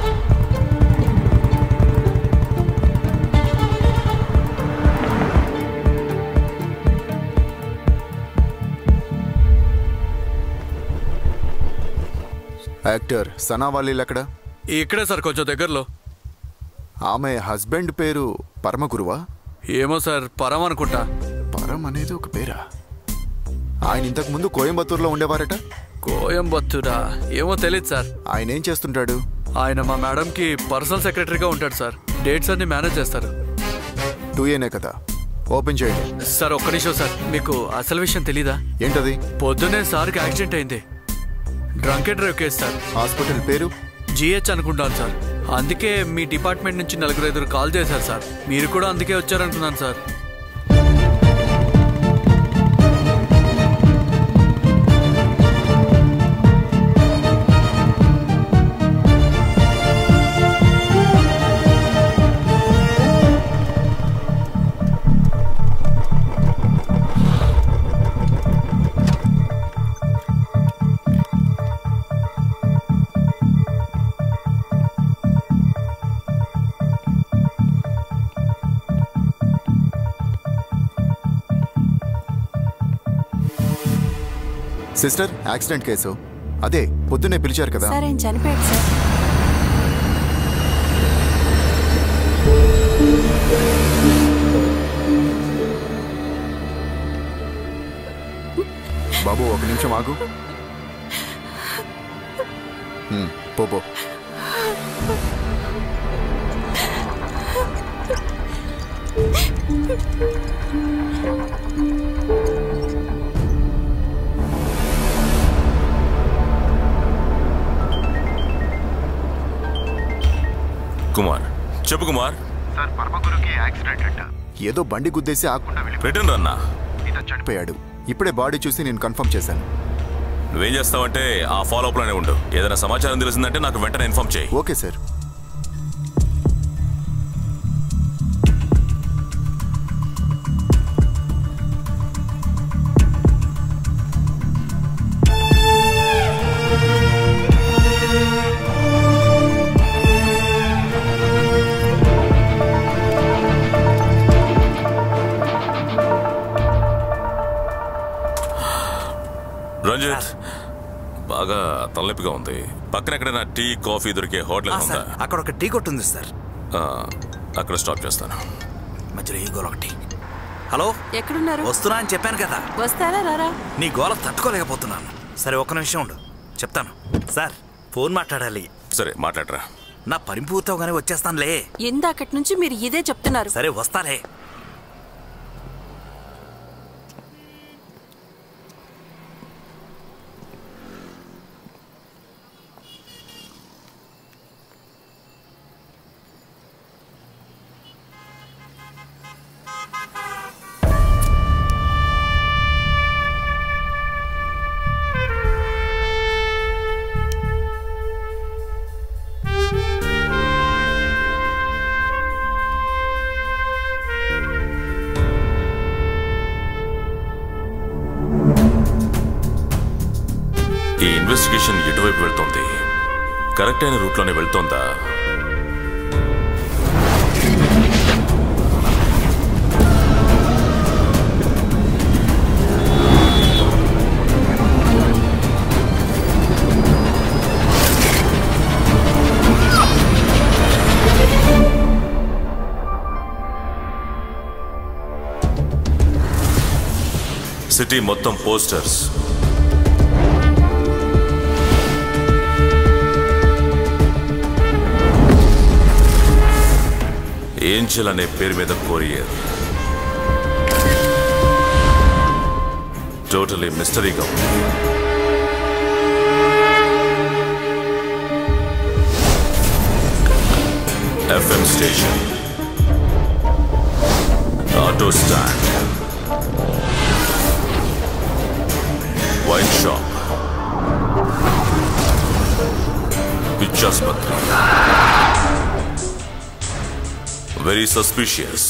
యాక్టర్ సనా వాలీల్ ఎక్కడ ఇక్కడే సార్ కొంచెం దగ్గరలో ఆమె హస్బెండ్ పేరు పరమగురువా ఏమో సార్ పరం అనుకుంటా పరం అనేది ఒక పేరా ఆయన ఇంతకు ముందు కోయంబత్తూరులో ఉండేవారట కోయంబత్తూరా ఏమో తెలియదు సార్ ఆయన ఏం చేస్తుంటాడు ఆయన మా మేడంకి పర్సనల్ సెక్రటరీగా ఉంటాడు సార్ డేట్స్ అన్ని మేనేజ్ చేస్తారు టూ ఏనే కదా ఓపెన్ చేయండి సార్ ఒక్క నిమిషం సార్ మీకు అసలు విషయం తెలీదా ఏంటది పొద్దున్నే సార్కి యాక్సిడెంట్ అయింది drunk and drive case sir hospital పేరు జిహెచ్ అనుకుంటాను సార్ అందుకే మీ డిపార్ట్మెంట్ నుంచి నలుగురు ఐదుగురు కాల్ చేశారు సార్ మీరు కూడా అందుకే వచ్చారనుకున్నాను సార్ సిస్టర్ యాక్సిడెంట్ కేసు అదే పొద్దున్నే పిలిచారు కదా సార్ ఆయన చనిపోయాడు సార్ బాబు ఒక నిమిషం ఆగు హ్మ్, పో పో కుమార్ చెప్పు కుమార్ సార్ పరమగురుకి యాక్సిడెంట్ అంట ఏదో బండి గుద్దేసి ఆకుండా రిటర్న్ రన్నా ఇతను చనిపోయాడు ఇప్పుడే బాడీ చూసి నేను కన్ఫర్మ్ చేశాను నువ్వేం చేస్తావంటే ఆ ఫాలో అప్ లోనే ఉండు ఏదైనా సమాచారం తెలిసిందంటే నాకు వెంటనే ఇన్ఫార్మ్ చేయి ఓకే సార్ రంజిత్ బాగా తలనొప్పిగా ఉంది పక్కన ఎక్కడైనా టీ కాఫీ దొరికే హోటల్ ఆ, ఉందా సార్ అక్కడ ఒక టీ కొట్టు ఉంది సార్ ఆ, అక్కడ స్టాప్ చేస్తాను మధ్యలో ఈ గోల ఒకటి హలో ఎక్కడున్నారు వస్తున్నా అని చెప్పాను కదా వస్తారా రారా నీ గోల తట్టుకోలేకపోతున్నాను సరే ఒక్క నిమిషం ఉండు చెప్తాను సార్ ఫోన్ మాట్లాడాలి సరే మాట్లాడరా నా పని పూర్తవగానే వచ్చేస్తానులే ఇందాకటి నుంచి మీరు ఇదే చెప్తున్నారు సరే వస్తాలే ఈ ఇన్వెస్టిగేషన్ ఎటువైపు వెళ్తోంది కరెక్ట్ అయిన రూట్లోనే వెళ్తోందా సిటీ మొత్తం పోస్టర్స్ ఏంజల్ అనే పేరు మీద కొరియర్ టోటలీ మిస్టరీగా ఉంది FM station auto stand wine shop పిచ్చాస్పత్రి వెరీ సస్పిషియస్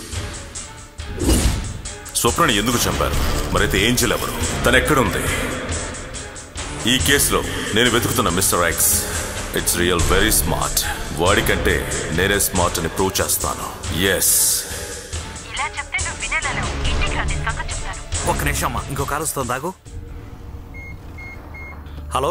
స్వప్నని ఎందుకు చంపారు మరైతే ఏం ఎవరు తను ఎక్కడుంది ఈ కేసులో నేను వెతుకుతున్న mister X it's real very smart వాడికంటే నేనే స్మార్ట్ అని ప్రూవ్ చేస్తాను ఎస్ ఇలా చెప్తే నువ్వు వినేలేవు ఇంటికి రా నేను సంగతి చెప్తాను ఒక్క నిమిషం అమ్మా ఇంకో కారు వస్తుంది దాగు హలో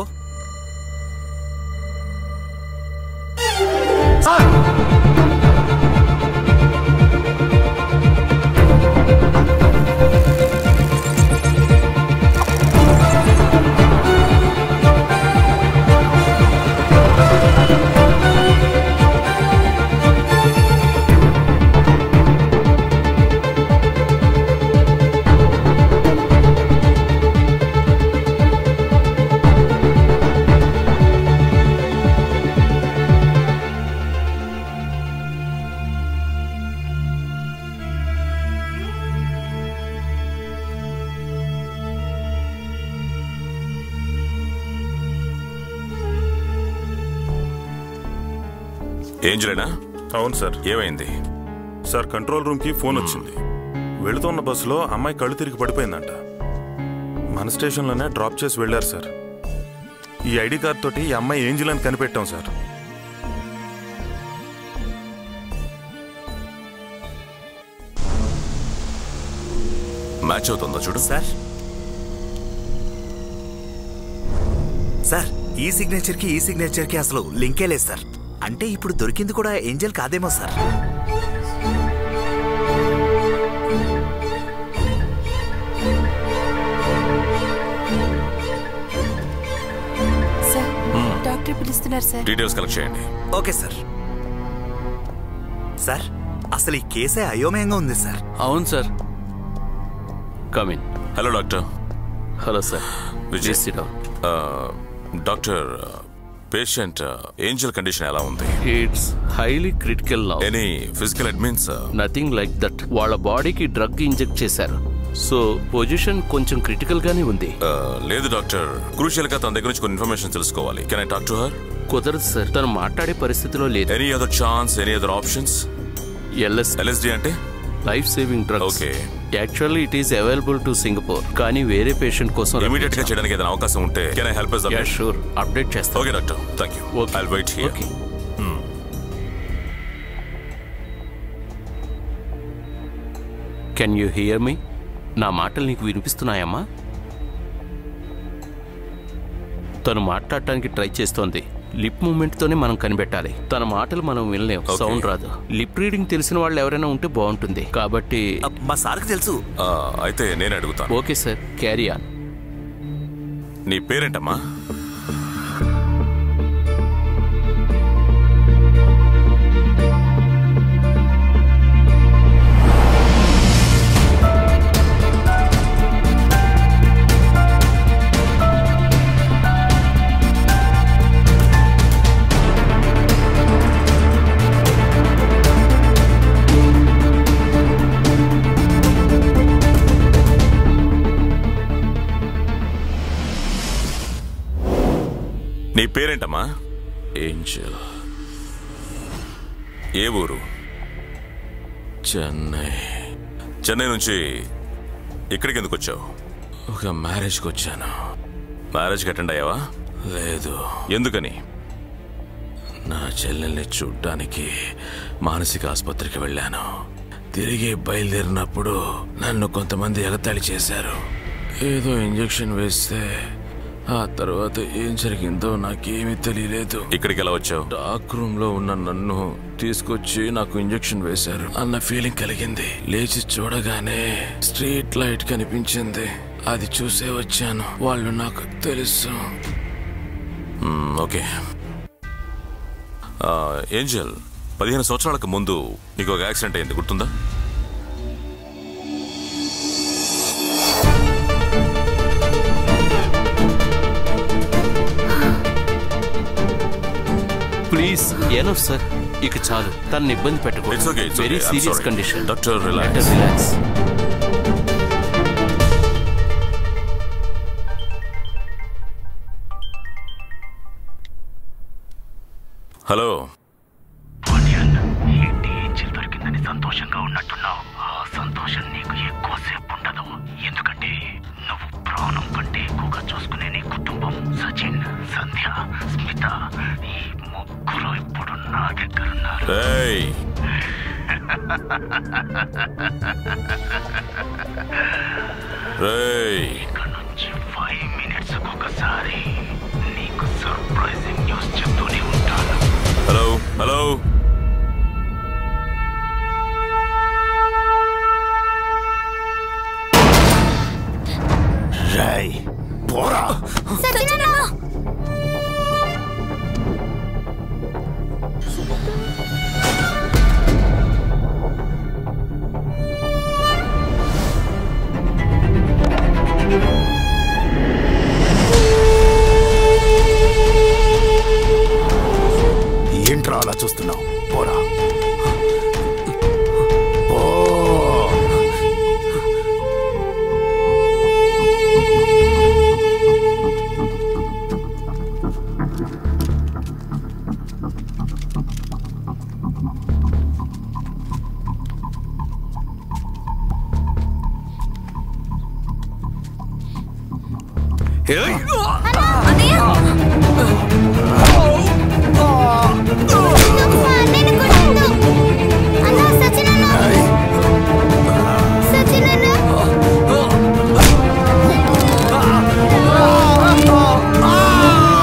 ఏంజలేనా అవును సార్ ఏమైంది సార్ కంట్రోల్ రూమ్కి ఫోన్ వచ్చింది వెళుతున్న బస్సులో అమ్మాయి కళ్ళు తిరిగి పడిపోయిందంట మన స్టేషన్లోనే డ్రాప్ చేసి వెళ్ళారు సార్ ఈ ఐడి కార్డ్ తోటి ఈ అమ్మాయి ఏంజిల్ అని కనిపెట్టాం సార్ మ్యాచ్ అవుతుందా చూడు సార్ సార్ ఈ సిగ్నేచర్ కి ఈ సిగ్నేచర్ కి అసలు లింకే లేదు సార్ అంటే ఇప్పుడు దొరికింది కూడా ఏంజల్ కాదేమో సార్ సార్ డాక్టర్ పిలుస్తున్నారు సార్ డీటెయిల్స్ కలెక్ట్ చేయండి ఓకే సార్ సార్ అసలు ఈ కేసే అయోమయంగా ఉంది సార్ అవును sir come in hello doctor hello sir Vijay Please sit down. Doctor patient Angel condition ఎలా ఉంది it's highly critical now any physical admins nothing like that వాళ్ళ బాడీకి డ్రగ్ ఇంజెక్ట్ చేశారు సో పొజిషన్ కొంచెం క్రిటికల్ గానే ఉంది లేదు డాక్టర్ క్రూషియల్ గా తన దగ్గర నుంచి కొన్ని ఇన్ఫర్మేషన్ తెలుసుకోవాలి can I talk to her కుదరదు సార్ తను మాట్లాడే పరిస్థితిలో లేదు any other chance any other options LS LSD అంటే life saving drug okay actually it is available to Singapore కానీ వేరే పేషెంట్ కోసం ఇమీడియట్ గా చేయడానికి ఏదైనా అవకాశం ఉంటే can I help sure update చేస్తాను okay doctor thank you I wait here okay can you hear me నా మాటలు నీకు వినిపిస్తున్నాయమ్మా తను మాట్లాడటానికి ట్రై చేస్తోంది లిప్ మూమెంట్ తోనే మనం కనిపెట్టాలి తన మాటలు మనం వినలేం Okay. సౌండ్ రాదు లిప్ రీడింగ్ తెలిసిన వాళ్ళు ఎవరైనా ఉంటే బాగుంటుంది కాబట్టి మా సార్కి తెలుసు అయితే నేను అడుగుతాను ఓకే సార్ క్యారీ ఆన్ నీ పేరేంటమ్మా నీ పేరేంటమ్మా ఏంజల్ ఏ ఊరు చెన్నై చెన్నై నుంచి ఇక్కడికి ఎందుకు వచ్చావు ఒక మ్యారేజ్కి వచ్చాను మ్యారేజ్కి అటెండ్ అయ్యావా లేదు ఎందుకని నా చెల్లెల్ని చూడ్డానికి మానసిక ఆసుపత్రికి వెళ్ళాను తిరిగి బయలుదేరినప్పుడు నన్ను కొంతమంది ఎగతాళి చేశారు ఏదో ఇంజెక్షన్ వేస్తే ఆ తర్వాత ఏం జరిగిందో నాకేమీ తెలియలేదు ఇక్కడికి ఎలా వచ్చావు డార్క్ రూమ్ లో ఉన్న నన్ను తీసుకొచ్చి నాకు ఇంజెక్షన్ వేశారు అన్న ఫీలింగ్ కలిగింది లేచి చూడగానే స్ట్రీట్ లైట్ కనిపించింది అది చూసే వచ్చాను వాళ్ళు నాకు తెలుసు మ్మ్, ఓకే ఆ, ఏంజల్ పదిహేను సంవత్సరాలకు ముందు నీకు ఒక యాక్సిడెంట్ అయింది గుర్తుందా ప్లీజ్ ఏనో సార్ ఇక చాలు తనని ఇబ్బంది It's okay, పెట్టకూడదు it's very okay. I'm serious sorry. Condition Doctor, relax. Relax hello ఏంటి ఏంజిల్ దొరికిందని సంతోషంగా ఉన్నట్టున్నావు ఆ సంతోషం నీకు ఎక్కువసేపు ఉండదు ఎందుకంటే నువ్వు ప్రాణం కంటే ఎక్కువగా చూసుకునే నీ కుటుంబం సచిన్ సంధ్య స్మిత ఈ ముగ్గురు ఇప్పుడు నా దగ్గర ఉన్నారు రేయ్ రేయ్ ఇక్కడ నుంచి ఫైవ్ మినిట్స్ ఒకసారి నీకు సర్ప్రైజింగ్ న్యూస్ చెప్తూనే ఉంటాను హలో హలో రై పోరా ఏంట్రా అలా చూస్తున్నావు పోరా పో. సచిన్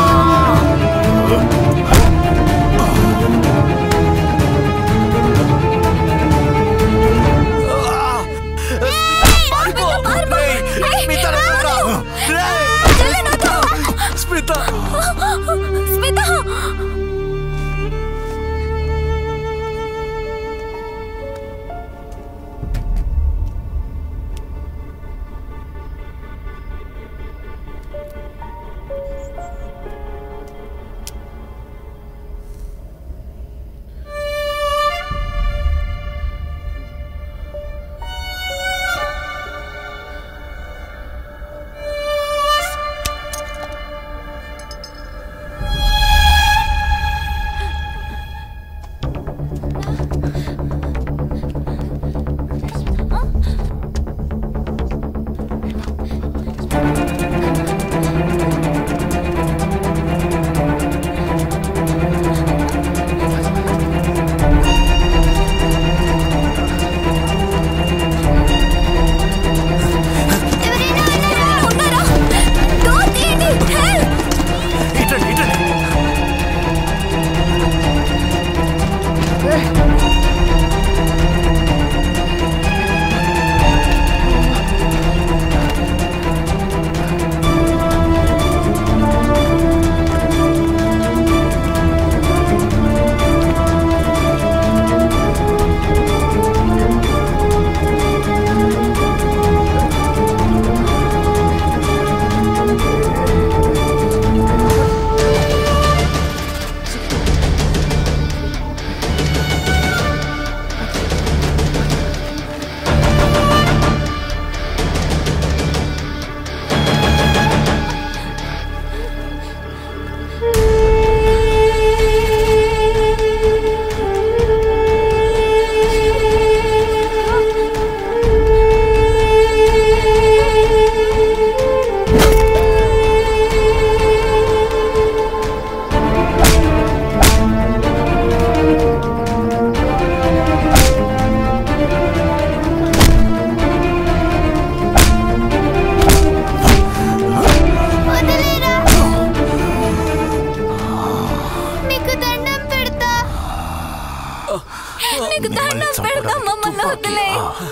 చంపేద్దాం మమ్మల్ని వదిలే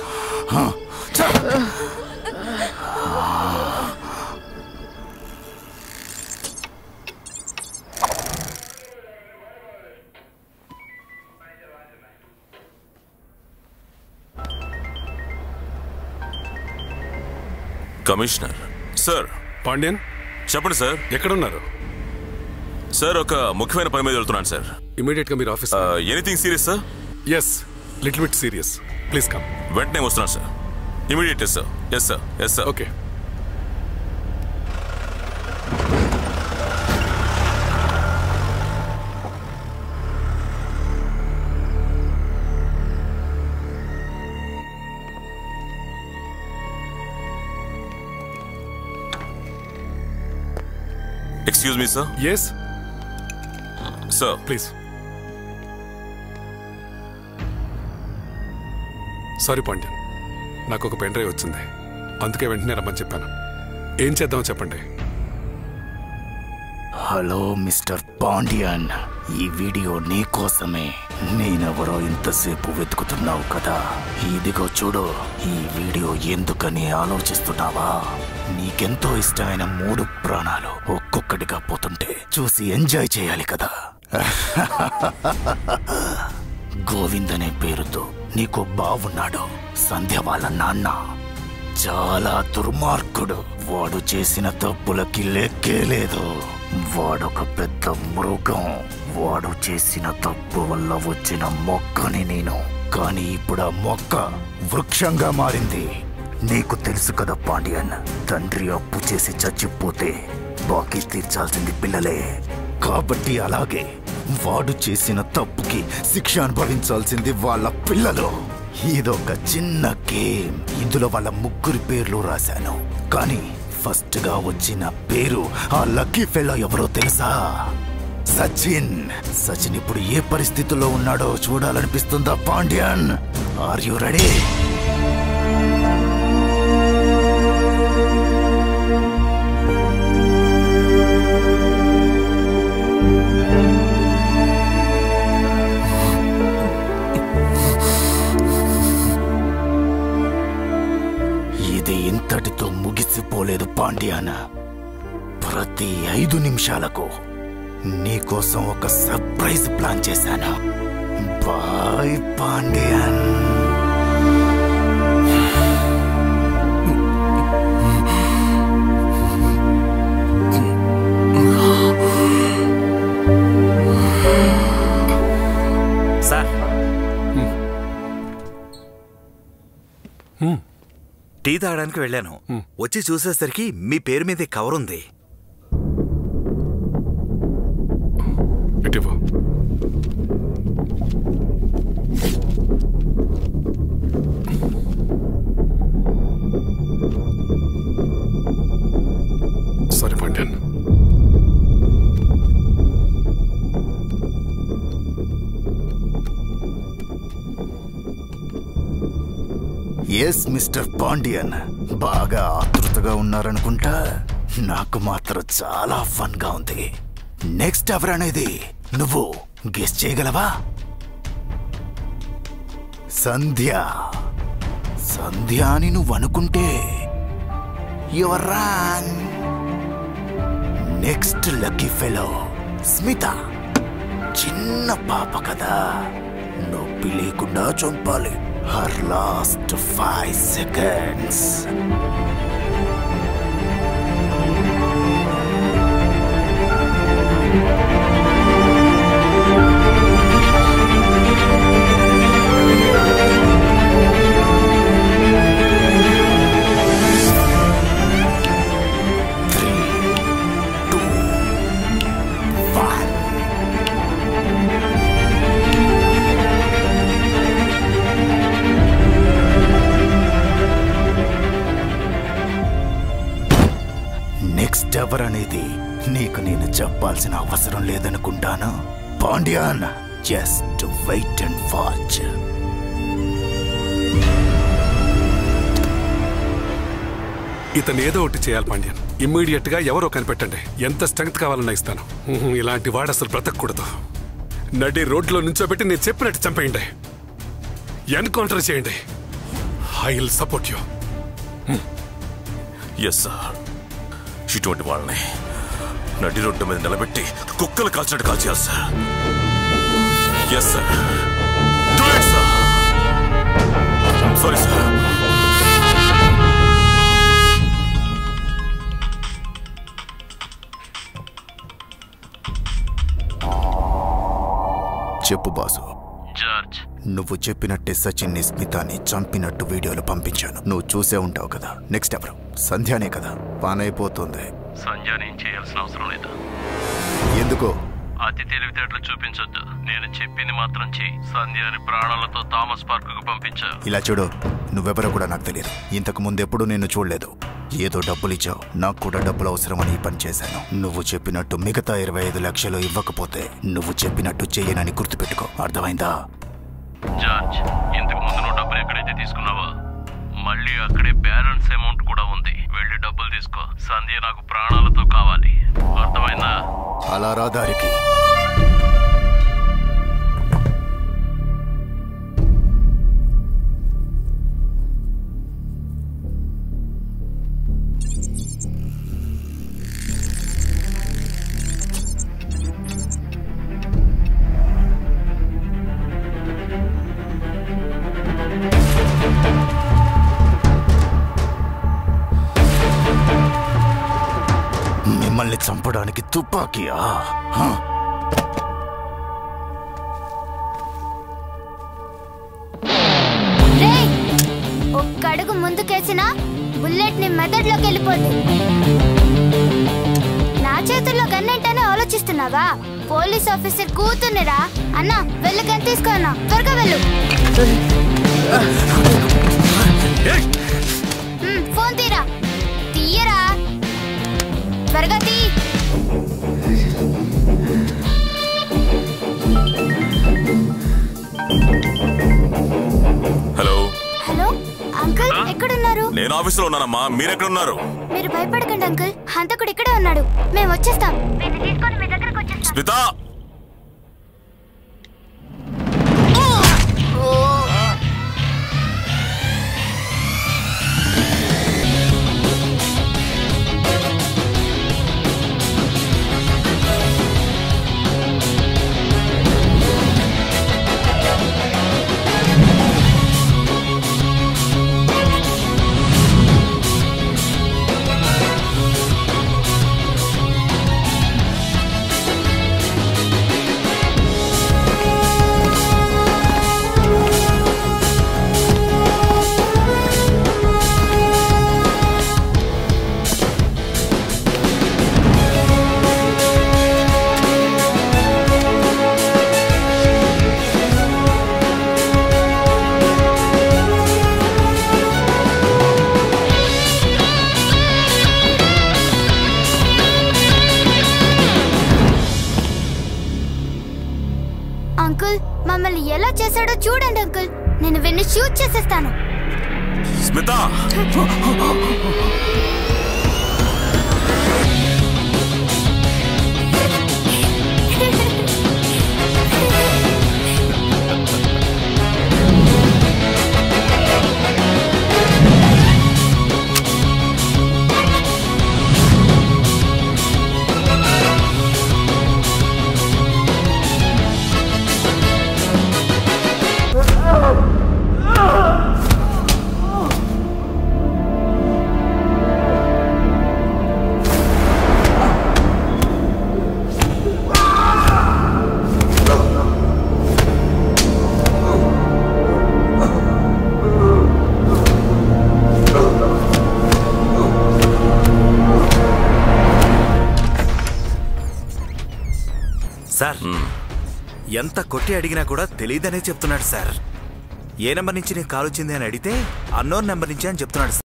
కమిషనర్ సార్ పాండ్యన్ చెప్పండి సార్ ఎక్కడున్నారు సార్ ఒక ముఖ్యమైన పని మీద వెళ్తున్నాను సార్ ఇమీడియట్ గా మీరు office anything serious sir yes little bit serious please come వెంటనే వస్తున్నాను sir immediate sir yes sir yes sir okay excuse me sir yes sir please sorry Pandian నాకు ఒక పెన్ డ్రైవ్ వచ్చింది అందుకే వెంటనే రమ్మని చెప్పాను ఏం చేద్దామో చెప్పండి హలో మిస్టర్ పాండియన్ ఈ వీడియో నీ కోసమే నేనెవరో ఇంతసేపు వెతుకుతున్నావు కదా ఇదిగో చూడు ఈ వీడియో ఎందుకని ఆలోచిస్తున్నావా నీకెంతో ఇష్టమైన మూడు ప్రాణాలు ఒక్కొక్కటిగా పోతుంటే చూసి ఎంజాయ్ చేయాలి కదా గోవింద్ అనే పేరుతో నీకు బావున్నాడు సంధ్య వాళ్ళ నాన్న చాలా దుర్మార్గుడు వాడు చేసిన తప్పులకి లెక్కే లేదు వాడొక పెద్ద మృగం వాడు చేసిన తప్పు వల్ల వచ్చిన మొక్కని నేను కానీ ఇప్పుడు ఆ మొక్క వృక్షంగా మారింది నీకు తెలుసు కదా పాండ్యన్ తండ్రి అప్పు చేసి చచ్చిపోతే బాకీ తీర్చాల్సింది పిల్లలే కాబట్టి అలాగే వాడు చేసిన తప్పుకి శిక్ష అనుభవించాల్సింది వాళ్ళ పిల్లలు ఇదొక చిన్న గేమ్ ఇందులో వాళ్ళ ముగ్గురి పేర్లు రాశాను కానీ ఫస్ట్ గా వచ్చిన పేరు ఆ లక్కీ ఫెలో ఎవరో తెలుసా సచిన్ సచిన్ ఇప్పుడు ఏ పరిస్థితిలో ఉన్నాడో చూడాలనిపిస్తుందా పాండ్యన్ ఆర్ యు రెడీ ఇది ఇంతటితో ముగిసిపోలేదు పాండ్యాన ప్రతి ఐదు నిమిషాలకు నీకోసం ఒక సర్ప్రైజ్ ప్లాన్ చేశాను బాయ్ పాండ్యన్ సార్ టీ తాగడానికి వెళ్ళాను వచ్చి చూసేసరికి మీ పేరు మీద ఈ కవర్ ఉంది ఇటివ్వు sorry Pandian yes mister Pandian బాగా ఆతృతగా ఉన్నారనుకుంటా నాకు మాత్రం చాలా ఫన్ గా ఉంది నెక్స్ట్ ఎవరనేది నువ్వు గెస్ చేయగలవా సంధ్య సంధ్య అని నువ్వు అనుకుంటే your wrong next lucky fellow Smitha చిన్న పాప కదా నొప్పి లేకుండా చంపాలి her last five seconds next ever అనేది నీకు నేను చెప్పాల్సిన అవసరం లేదనుకుంటాను Pandian just wait and watch ఇతను ఏదో ఒకటి చేయాలి పాండ్యన్ ఇమ్మీడియట్ గా ఎవరో కనిపెట్టండి ఎంత స్ట్రెంగ్త్ కావాలన్నా ఇస్తాను ఉహు, ఇలాంటి వాడు అసలు బ్రతకూడదు నడి రోడ్లో నుంచోబెట్టి నేను చెప్పినట్టు చంపేయండి ఎన్కౌంటర్ చేయండి I will support you yes sir ఇటువంటి వాళ్ళని నడి రోడ్డు మీద నిలబెట్టి కుక్కలు కాల్చినట్టు కాల్చేయాలి sir yes sir do it sir sorry sir చెప్పు బాసు జార్జ్ నువ్వు చెప్పినట్టే సచిన్ని స్మితాని చంపినట్టు వీడియోలు పంపించాను నువ్వు చూసే ఉంటావు కదా నెక్స్ట్ ఎవరు సంధ్యానే కదా పానైపోతుంది సంజయ్ ఏం చేయాల్సిన అవసరం లేదు ఎందుకో అతి తెలివితేటలు చూపించొద్దు నేను చెప్పింది మాత్రం చెయ్యి సంధ్యని ప్రాణాలతో థామస్ పార్క్ కు పంపించా ఇలా చూడు నువ్వెవరో కూడా నాకు తెలియదు ఇంతకు ముందు ఎప్పుడూ నేను చూడలేదు ఏదో డబ్బులు ఇచ్చావు నాకు కూడా డబ్బులు అవసరమని ఈ పని చేశాను నువ్వు చెప్పినట్టు మిగతా ఇరవై ఐదు లక్షలు ఇవ్వకపోతే నువ్వు చెప్పినట్టు చెయ్యనని గుర్తుపెట్టుకో అర్థమైందా జార్జ్ ఇంతకు ముందు నువ్వు డబ్బులు ఎక్కడైతే తీసుకున్నావో మళ్ళీ అక్కడే బ్యాలెన్స్ అమౌంట్ కూడా ఉంది వెళ్ళి డబ్బులు తీసుకో సంధ్య నాకు ప్రాణాలతో కావాలి అర్థమైందా అలా రా దారికి మిమ్మల్ని చంపడానికి తుపాకీయా హ? రేయ్ ఒక్క అడుగు ముందుకేసినా బుల్లెట్ ని మెదడులోకి వెళ్ళిపోద్ది నా చేతుల్లో గన్నేంటని ఆలోచిస్తున్నావా పోలీస్ ఆఫీసర్ కూతుర్నిరా అన్న వెళ్ళి గన్ తీసుకో అన్న త్వరగా వెళ్ళు మ్, ఫోన్ తీరా తీయరా త్వరగా తీ హలో హలో అంకుల్ ఎక్కడున్నారు నేను ఆఫీసులో ఉన్నానమ్మా మీరెక్కడున్నారు మీరు భయపడకండి అంకుల్ హంతకుడు ఇక్కడే ఉన్నాడు మేము వచ్చేస్తాం వీడిని తీసుకొని మీ దగ్గరకు వచ్చేస్తాం స్మిత అంకుల్ మమ్మల్ని ఎలా చేశాడో చూడండి అంకుల్ నేను విన్ని షూట్ చేసేస్తాను స్మిత సార్ ఎంత కొట్టి అడిగినా కూడా తెలియదనే చెప్తున్నాడు సార్ ఏ నెంబర్ నుంచి నీకు కాల్ వచ్చింది అని అడిగితే అన్నోన్ నెంబర్ నుంచి అని చెప్తున్నాడు సార్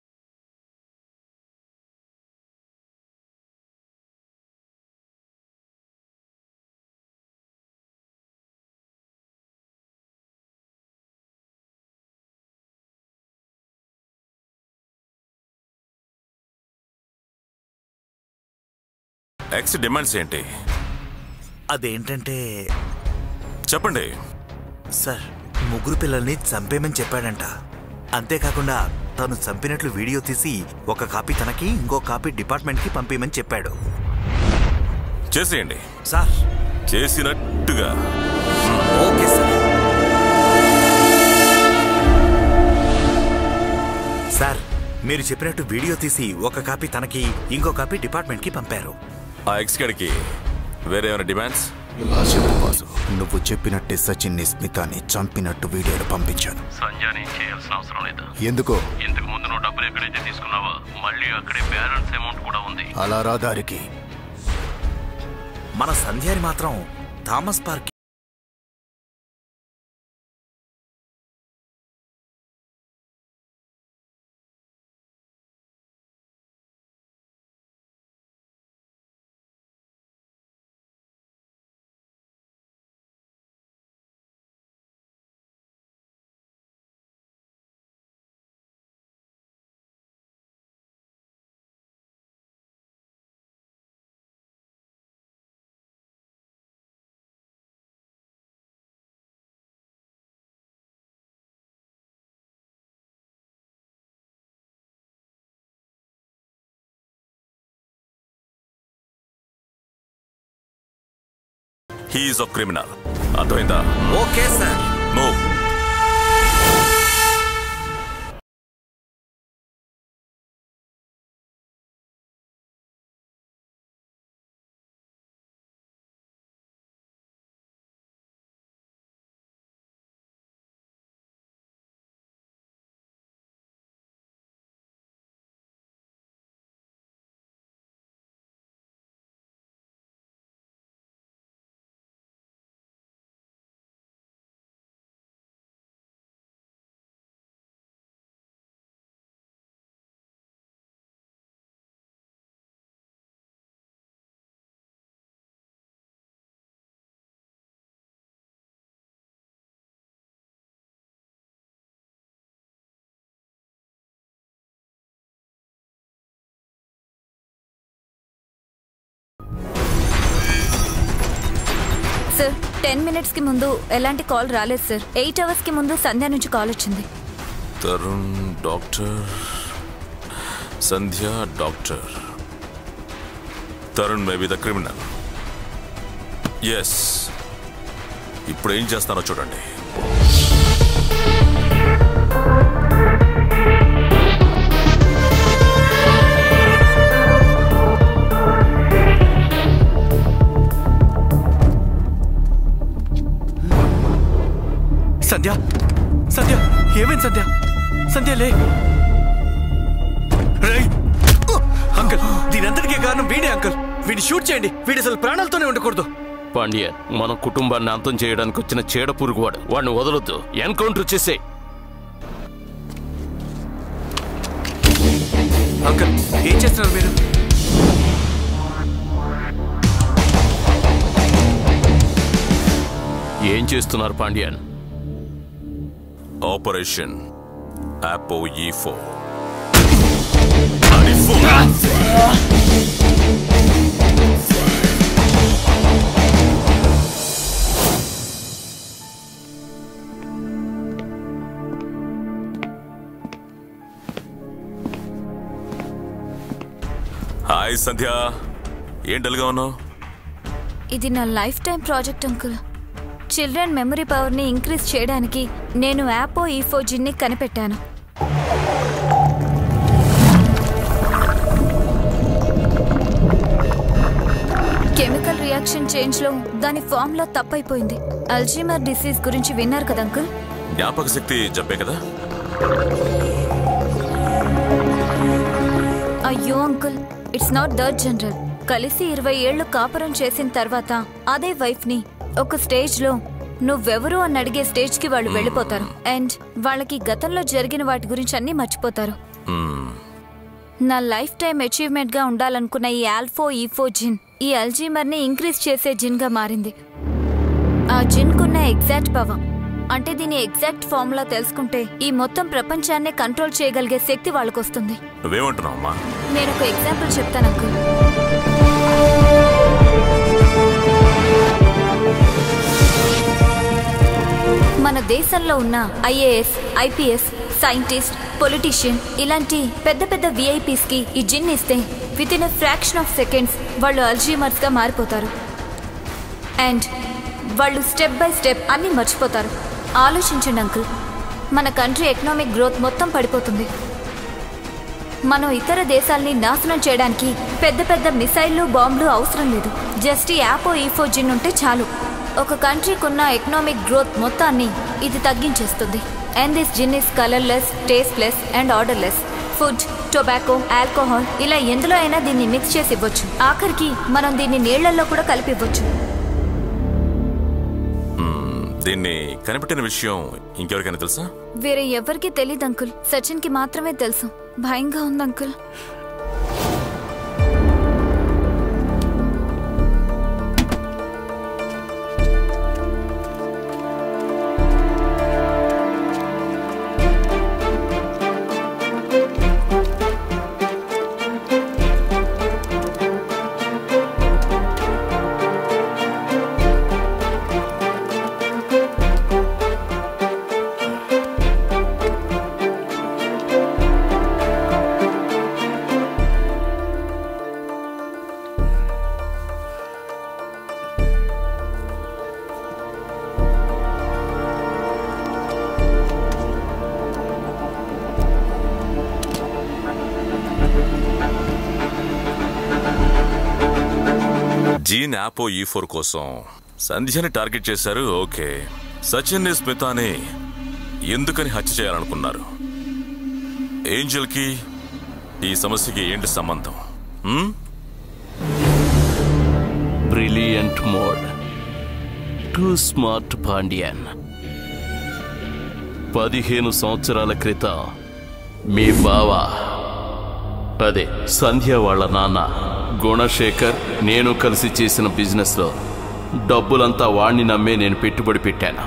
ఎక్స్ డిమాండ్స్ ఏంటి అదేంటంటే చెప్పండి సార్ ముగ్గురు పిల్లల్ని చంపేమని చెప్పాడంట అంతేకాకుండా తను చంపినట్లు వీడియో తీసి ఒక కాపీ తనకి ఇంకో కాపీ డిపార్ట్మెంట్కి పంపేయమని చెప్పాడు చేసేయండి సార్ చేసినట్టుగా ఓకే సార్ సార్ మీరు చెప్పినట్టు వీడియో తీసి ఒక కాపీ తనకి ఇంకో కాపీ డిపార్ట్మెంట్కి పంపారు ఆ ఎక్స్ గడికి వేరే ఏమైనా డిమాండ్స్ బాసు నువ్వు చెప్పినట్టే సచిన్ని స్మితాని చంపినట్టు వీడియోలు పంపించాను సంజయ్ ఏం చేయాల్సిన అవసరం లేదు ఎందుకో ఇంతకు ముందు నువ్వు డబ్బులు ఎక్కడైతే తీసుకున్నావో మళ్ళీ అక్కడే బ్యాలెన్స్ అమౌంట్ కూడా ఉంది అలా రాదారికి మన సంధ్యాని మాత్రం Thomas park he's of criminal అర్థమైందా okay sir move sir ten minutes కి ముందు ఎలాంటి కాల్ రాలేదు సార్ ఎయిట్ అవర్స్ కి ముందు సంధ్య నుంచి కాల్ వచ్చింది Tarun doctor Sandhya doctor Tarun may be the criminal yes ఇప్పుడు ఏం చేస్తానో చూడండి సంధ్య సంధ్య ఏమైంది సంధ్య సంధ్య లే రేయ్! అంకుల్ దీనంతటికీ కారణం వీడే అంకుల్ వీడిని షూట్ చేయండి వీడి అసలు ప్రాణాలతోనే ఉండకూడదు పాండ్యన్ మన కుటుంబాన్ని అంతం చేయడానికి వచ్చిన చీడ పురుగువాడు వాడిని వదలొద్దు ఎన్కౌంటర్ చేసే అంకుల్ ఏం చేస్తున్నారు మీరు ఏం చేస్తున్నారు పాండ్యన్ ఆపరేషన్ యాపో ఈ ఫో హాయ్ సంధ్య ఏం డల్గా ఉన్నావు ఇది నా life time project uncle children memory పవర్ని ఇంక్రీజ్ చేయడానికి నేను యాపో ఈఫోజిన్ని కనిపెట్టాను కెమికల్ రియాక్షన్ చేంజ్లో దాని ఫామ్లో తప్పైపోయింది అల్జీమర్ డిసీజ్ గురించి విన్నారు కదా అంకుల్ జ్ఞాపక శక్తి జబ్బే కదా అయ్యో uncle it's not that general కలిసి ఇరవై ఏళ్లు కాపురం చేసిన తర్వాత అదే వైఫ్ ని ఒక స్టేజ్ లో నువ్వెవరు అని అడిగే స్టేజ్ కి వాళ్ళు వెళ్ళిపోతారు అండ్ వాళ్ళకి గతంలో జరిగిన వాటి గురించి అన్ని మర్చిపోతారు మ్మ్. నా లైఫ్ టైం అచీవ్మెంట్ గా ఉండాలనుకున్న ఈ ఆల్ఫో ఈఫో జిన్ ఈ అల్జీమర్ ని ఇంక్రీజ్ చేసే జిన్ గా మారింది ఆ జిన్ కున్న ఎగ్జాక్ట్ పవర్ అంటే దీని ఎగ్జాక్ట్ ఫార్ములా తెలుసుకుంటే ఈ మొత్తం ప్రపంచాన్నే కంట్రోల్ చేయగలిగే శక్తి వాళ్ళకొస్తుంది నువ్వేమంటున్నావు అమ్మా నేను ఒక ఎగ్జాంపుల్ చెప్తాను అంకుల్ మన దేశంలో ఉన్న ఐఏఎస్ ఐపీఎస్ సైంటిస్ట్ పొలిటీషియన్ ఇలాంటి పెద్ద పెద్ద విఐపీస్ కి ఈ జిన్ ఇస్తే within a fraction of seconds వాళ్ళు అల్జీమర్స్ గా మారిపోతారు అండ్ వాళ్ళు స్టెప్ బై స్టెప్ అన్ని మర్చిపోతారు ఆలోచించండి అంకుల్ మన కంట్రీ ఎకనామిక్ గ్రోత్ మొత్తం పడిపోతుంది మనం ఇతర దేశాల్ని నాశనం చేయడానికి పెద్ద పెద్ద మిసైళ్లు బాంబులు అవసరం లేదు జస్ట్ ఈ యాపో ఈఫో జిన్ ఉంటే చాలు ఒక కంట్రీకి ఉన్న ఎకనామిక్ గ్రోత్ మొత్తాన్ని ఇది తగ్గించేస్తుంది and this gin is colourless tasteless and odourless food tobacco alcohol ఇలా ఎందులో అయినా దీన్ని మిక్స్ చేసి ఇవ్వచ్చు ఆఖరికి మనం దీన్ని నీళ్లలో కూడా కలిపి ఇవ్వచ్చు దీన్ని కనిపెట్టిన విషయం ఇంకెవరికైనా తెలుసా వేరే ఎవరికి తెలియదు అంకుల్ సచిన్ కి మాత్రమే తెలుసు భయంగా ఉంది అంకుల్ జీన్ యాపో ఈ ఫోర్ కోసం సంధ్యని టార్గెట్ చేశారు ఓకే సచిన్ స్మితాని ఎందుకని హత్య చేయాలనుకున్నారు ఏంజల్ కి ఈ సమస్యకి ఏంటి సంబంధం hmm? Brilliant mode too smart Pandian పదిహేను సంవత్సరాల క్రితం మీ బావ అదే సంధ్య వాళ్ళ నాన్న గుణశేఖర్ నేను కలిసి చేసిన బిజినెస్లో డబ్బులంతా వాణ్ణి నమ్మే నేను పెట్టుబడి పెట్టాను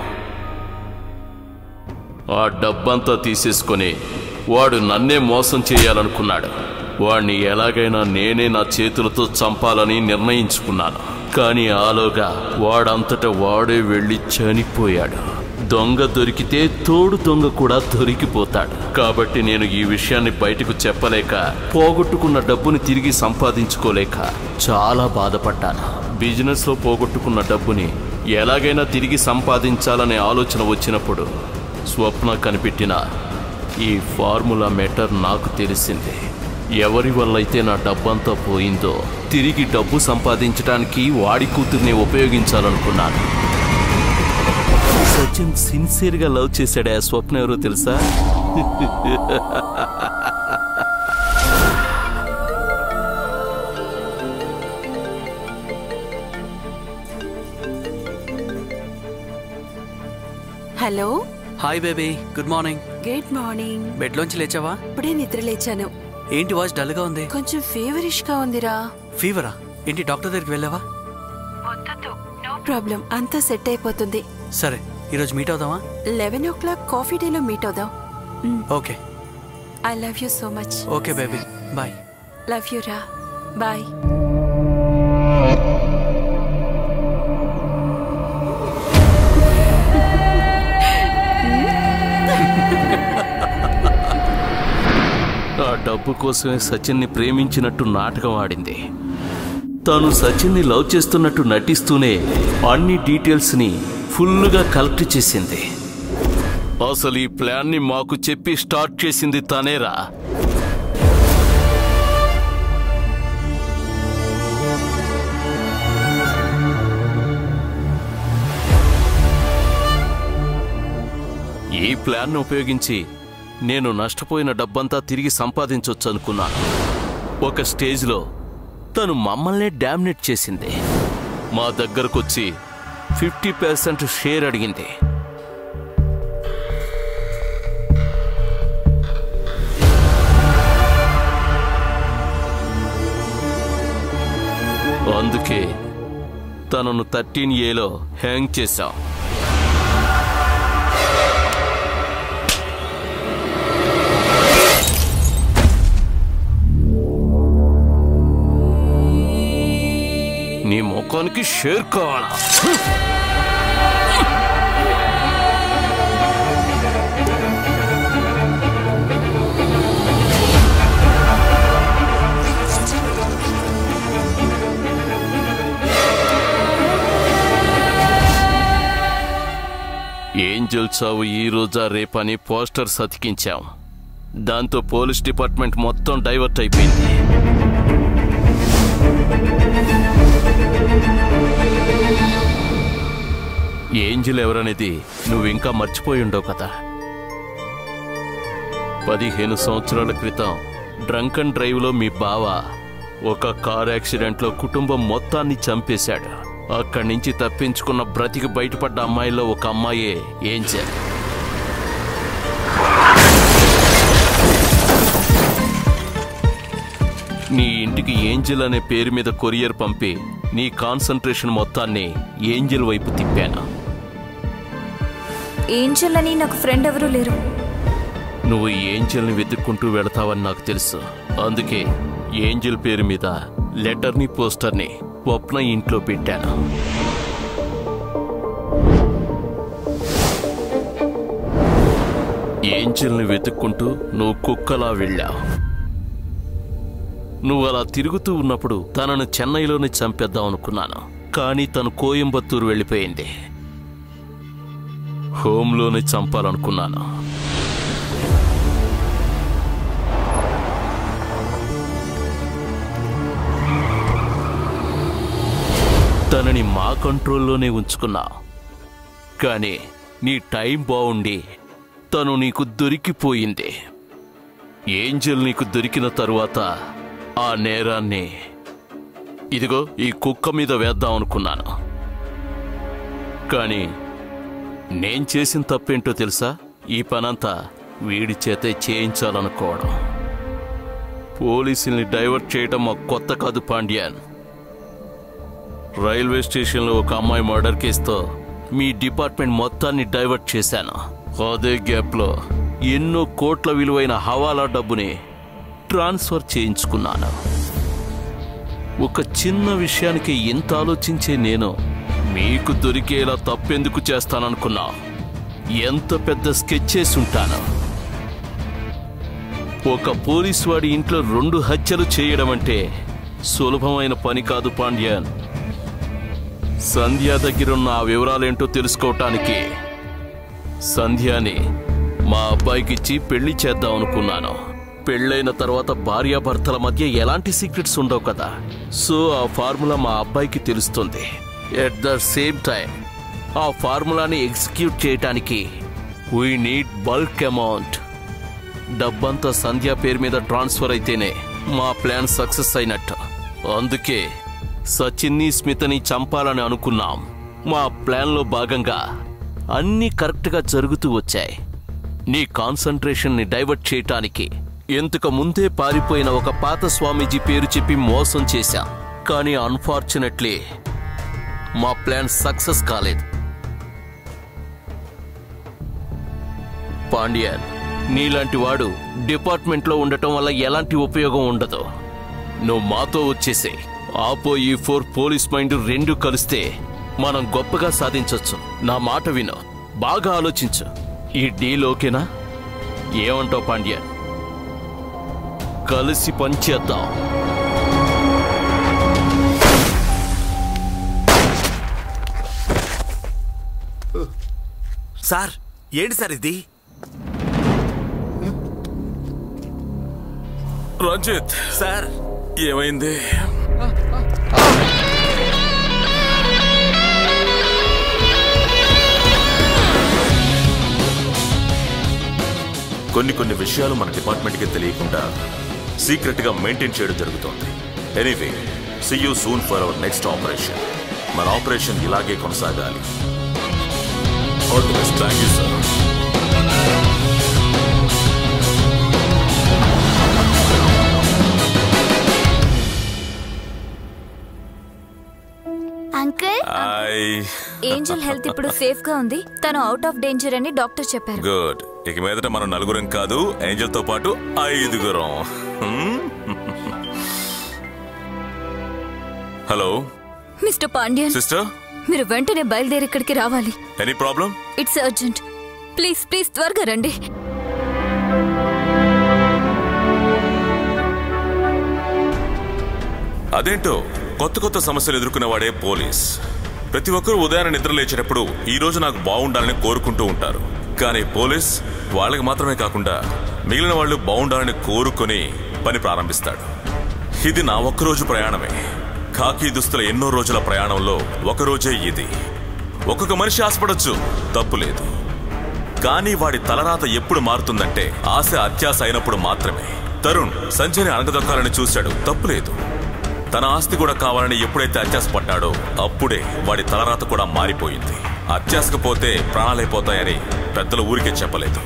ఆ డబ్బంతా తీసేసుకొని వాడు నన్నే మోసం చేయాలనుకున్నాడు వాణ్ణి ఎలాగైనా నేనే నా చేతులతో చంపాలని నిర్ణయించుకున్నాను కానీ ఆలోగా వాడంతట వాడే వెళ్ళి చనిపోయాడు దొంగ దొరికితే తోడు దొంగ కూడా దొరికిపోతాడు కాబట్టి నేను ఈ విషయాన్ని బయటకు చెప్పలేక పోగొట్టుకున్న డబ్బుని తిరిగి సంపాదించుకోలేక చాలా బాధపడ్డాను బిజినెస్లో పోగొట్టుకున్న డబ్బుని ఎలాగైనా తిరిగి సంపాదించాలనే ఆలోచన వచ్చినప్పుడు స్వప్న కనిపెట్టిన ఈ ఫార్ములా మెటర్ నాకు తెలిసింది ఎవరి వల్లైతే నా డబ్బంతా పోయిందో తిరిగి డబ్బు సంపాదించడానికి వాడి కూతుర్ని ఉపయోగించాలనుకున్నాను సచిన్ సిన్సియర్గా లవ్ చేశాడే ఆ స్వప్న ఎవరో తెలుసా hello hi baby good morning good morning బెడ్లోంచి లేచావా ఇప్పుడే నిద్ర లేచాను ఏంటి వాయిస్ డల్గా ఉంది కొంచెం ఫీవరిష్ గా ఉందిరా ఫీవరా ఏంటి డాక్టర్ దగ్గరికి వెళ్ళావా నో ప్రాబ్లం అంతా సెట్ అయిపోతుంది సరే ఈరోజు మీట్ అవుదామా లెవెన్ ఓ క్లాక్ కాఫీ డేలో మీట్ అవుదాం okay I love you so much okay baby bye love you రా బాయ్ ఆ డబ్బు కోసమే సచిన్ని ప్రేమించినట్టు నాటకం ఆడింది తాను సచిన్ని లవ్ చేస్తున్నట్టు నటిస్తూనే అన్ని డీటెయిల్స్ని ఫుల్లుగా కలెక్ట్ చేసింది అసలు ఈ ప్లాన్ని మాకు చెప్పి స్టార్ట్ చేసింది తనేరా ఈ ప్లాన్ను ఉపయోగించి నేను నష్టపోయిన డబ్బంతా తిరిగి సంపాదించొచ్చు అనుకున్నాను ఒక స్టేజ్లో తను మమ్మల్నే డామినేట్ చేసింది మా దగ్గరకొచ్చి ఫిఫ్టీ పర్సెంట్ షేర్ అడిగింది అందుకే తనను థర్టీన్ ఏలో హ్యాంగ్ చేశాం నీ ముఖానికి షేర్ కావాలా ఏంజల్ చావు ఈ రోజా రేపని పోస్టర్స్ అతికించాం దాంతో పోలీస్ డిపార్ట్మెంట్ మొత్తం డైవర్ట్ అయిపోయింది ఏంజిల్ ఎవరనేది నువ్వు ఇంకా మర్చిపోయి ఉండవు కదా పదిహేను సంవత్సరాల క్రితం డ్రంక్ అండ్ డ్రైవ్లో మీ బావ ఒక కార్ యాక్సిడెంట్లో కుటుంబం మొత్తాన్ని చంపేశాడు అక్కడి నుంచి తప్పించుకున్న బ్రతికి బయటపడ్డ అమ్మాయిలో ఒక అమ్మాయే ఏంజల్ నీ ఇంటికి ఏంజల్ అనే పేరు మీద కొరియర్ పంపి నీ కాన్సన్ట్రేషన్ మొత్తాన్ని ఏంజల్ వైపు తిప్పాను ఏంజల్ అని నాకు ఫ్రెండ్ ఎవరూ లేరు నువ్వు ఏంజల్ని వెతుక్కుంటూ వెళతావని నాకు తెలుసు అందుకే ఏంజల్ పేరు మీద లెటర్ని పోస్టర్ని స్వప్న ఇంట్లో పెట్టాను ఏంజల్ని వెతుక్కుంటూ నువ్వు కుక్కలా వెళ్ళావు నువ్వు అలా తిరుగుతూ ఉన్నప్పుడు తనను చెన్నైలోనే చంపేద్దాం అనుకున్నాను కానీ తను కోయంబత్తూరు వెళ్ళిపోయింది హోంలోనే చంపాలనుకున్నాను తనని మా కంట్రోల్లోనే ఉంచుకున్నా కానీ నీ టైం బాగుండి తను నీకు దొరికిపోయింది ఏంజల్ నీకు దొరికిన తరువాత ఆ నేరాన్ని ఇదిగో ఈ కుక్క మీద వేద్దాం అనుకున్నాను కానీ నేను చేసిన తప్పేంటో తెలుసా ఈ పనంతా వీడి చేతే చేయించాలనుకోవడం పోలీసుల్ని డైవర్ట్ చేయడం మాకు కొత్త కాదు పాండ్యాన్ రైల్వే స్టేషన్లో ఒక అమ్మాయి మర్డర్ కేసుతో మీ డిపార్ట్మెంట్ మొత్తాన్ని డైవర్ట్ చేశాను అదే గ్యాప్లో ఎన్నో కోట్ల విలువైన హవాలా డబ్బుని ట్రాన్స్ఫర్ చేయించుకున్నాను ఒక చిన్న విషయానికి ఇంత ఆలోచించే నేను మీకు దొరికేలా తప్పెందుకు చేస్తాననుకున్నా ఎంత పెద్ద స్కెచ్ చేసి ఉంటాను ఒక పోలీసు వాడి ఇంట్లో రెండు హత్యలు చేయడం అంటే సులభమైన పని కాదు పాండ్యాన్ సంధ్య దగ్గరున్న ఆ వివరాలేంటో తెలుసుకోవటానికి సంధ్యాని మా అబ్బాయికిచ్చి పెళ్లి చేద్దాం అనుకున్నాను పెళ్ళైన తర్వాత భార్యాభర్తల మధ్య ఎలాంటి సీక్రెట్స్ ఉండవు కదా సో ఆ ఫార్ములా మా అబ్బాయికి తెలుస్తుంది ఎట్ ద సేమ్ టైం ఆ ఫార్ములాని ఎగ్జిక్యూట్ చేయటానికి వీ నీడ్ బల్క్ అమౌంట్ డబ్బంతా సంధ్య పేరు మీద ట్రాన్స్ఫర్ అయితేనే మా ప్లాన్ సక్సెస్ అయినట్టు అందుకే సచిన్ని స్మితని చంపాలని అనుకున్నాం మా ప్లాన్లో భాగంగా అన్నీ కరెక్ట్గా జరుగుతూ వచ్చాయి నీ కాన్సన్ట్రేషన్ని డైవర్ట్ చేయటానికి ఇంతకు ముందే పారిపోయిన ఒక పాత స్వామీజీ పేరు చెప్పి మోసం చేశాం కానీ అన్ఫార్చునేట్లీ మా ప్లాన్ సక్సెస్ కాలేదు పాండ్యన్ నీలాంటి వాడు డిపార్ట్మెంట్లో ఉండటం వల్ల ఎలాంటి ఉపయోగం ఉండదు నువ్వు మాతో వచ్చేసే ఆపో ఈ ఫోర్ పోలీస్ మైండ్ రెండు కలిస్తే మనం గొప్పగా సాధించొచ్చు నా మాట విను బాగా ఆలోచించు ఈ డీల్ ఓకేనా ఏమంటావు పాండ్యన్ కలిసి పనిచేద్దాం సార్ ఏంటి సార్ ఇది రంజిత్ సార్ ఏమైంది కొన్ని కొన్ని విషయాలు మన డిపార్ట్మెంట్కి తెలియకుండా సీక్రెట్ గా మెయింటైన్ చేయడం జరుగుతోంది anyway see you soon for our next operation మన ఆపరేషన్ ఇలాగే కొనసాగాలి all the best thank you sir uncle hi Angel health ఇప్పుడు సేఫ్ గా ఉంది తను అవుట్ ఆఫ్ డేంజర్ అని డాక్టర్ చెప్పారు గుడ్ ఇక మీదట మనం నలుగురం కాదు ఏంజల్ తో పాటు ఐదుగురం హ్మ్? హలో మిస్టర్ పాండ్యన్ సిస్టర్ మీరు వెంటనే బయలుదేరి ఇక్కడికి రావాలి any problem it's urgent please please త్వరగా రండి అదేంటో కొత్త కొత్త సమస్యలు ఎదుర్కొనేవాడే పోలీస్ ప్రతి ఒక్కరూ ఉదయాన్నే నిద్ర లేచేటప్పుడు ఈ రోజు నాకు బాగుండాలని కోరుకుంటూ ఉంటారు కానీ పోలీస్ వాళ్ళకి మాత్రమే కాకుండా మిగిలిన వాళ్ళు బాగుండాలని కోరుకొని పని ప్రారంభిస్తాడు ఇది నా ఒక్కరోజు ప్రయాణమే ఖాకీ దుస్తుల ఎన్నో రోజుల ప్రయాణంలో ఒకరోజే ఇది ఒక్కొక్క మనిషి ఆశపడొచ్చు తప్పు లేదు కానీ వాడి తలరాత ఎప్పుడు మారుతుందంటే ఆశ అత్యాశ అయినప్పుడు మాత్రమే తరుణ్ సంజయ్ని అణగదొక్కాలని చూశాడు తప్పులేదు తన ఆస్తి కూడా కావాలని ఎప్పుడైతే అత్యాశ పడ్డాడో అప్పుడే వాడి తలరాత కూడా మారిపోయింది అత్యాశకు పోతే ప్రాణాలైపోతాయని పెద్దలు ఊరికే చెప్పలేదు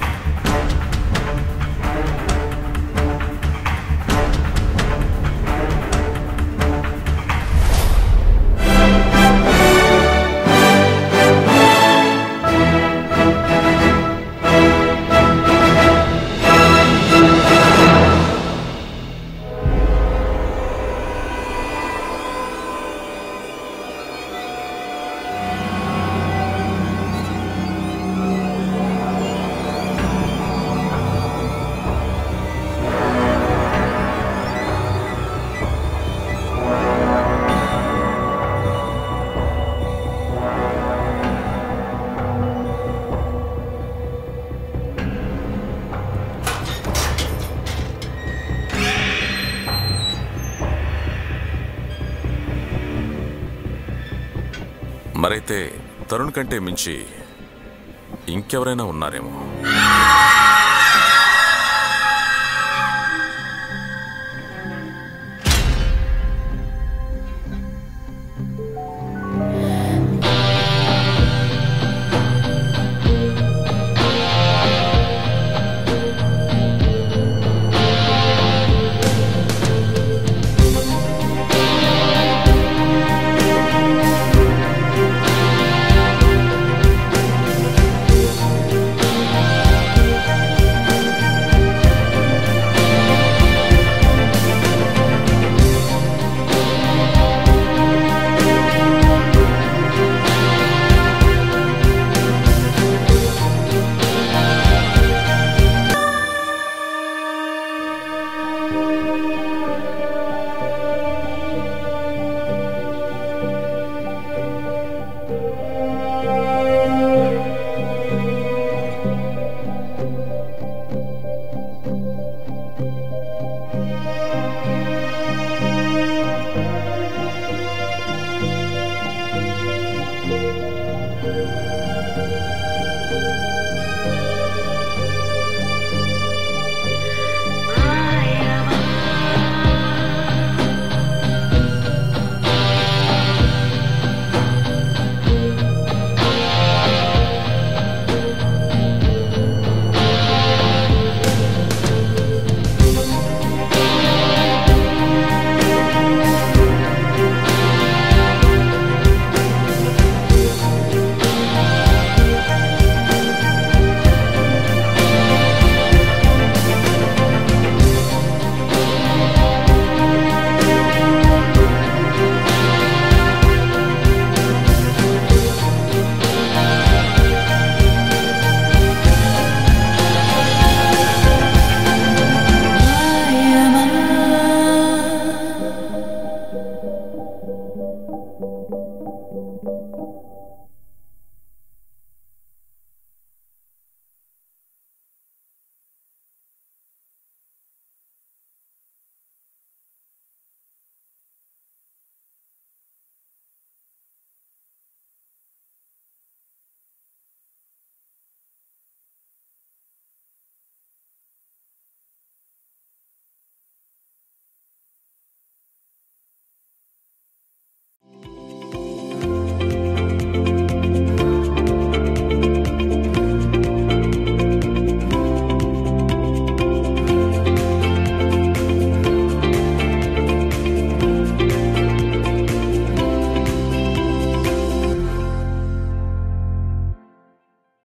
మరైతే తరుణ్ కంటే మించి ఇంకెవరైనా ఉన్నారేమో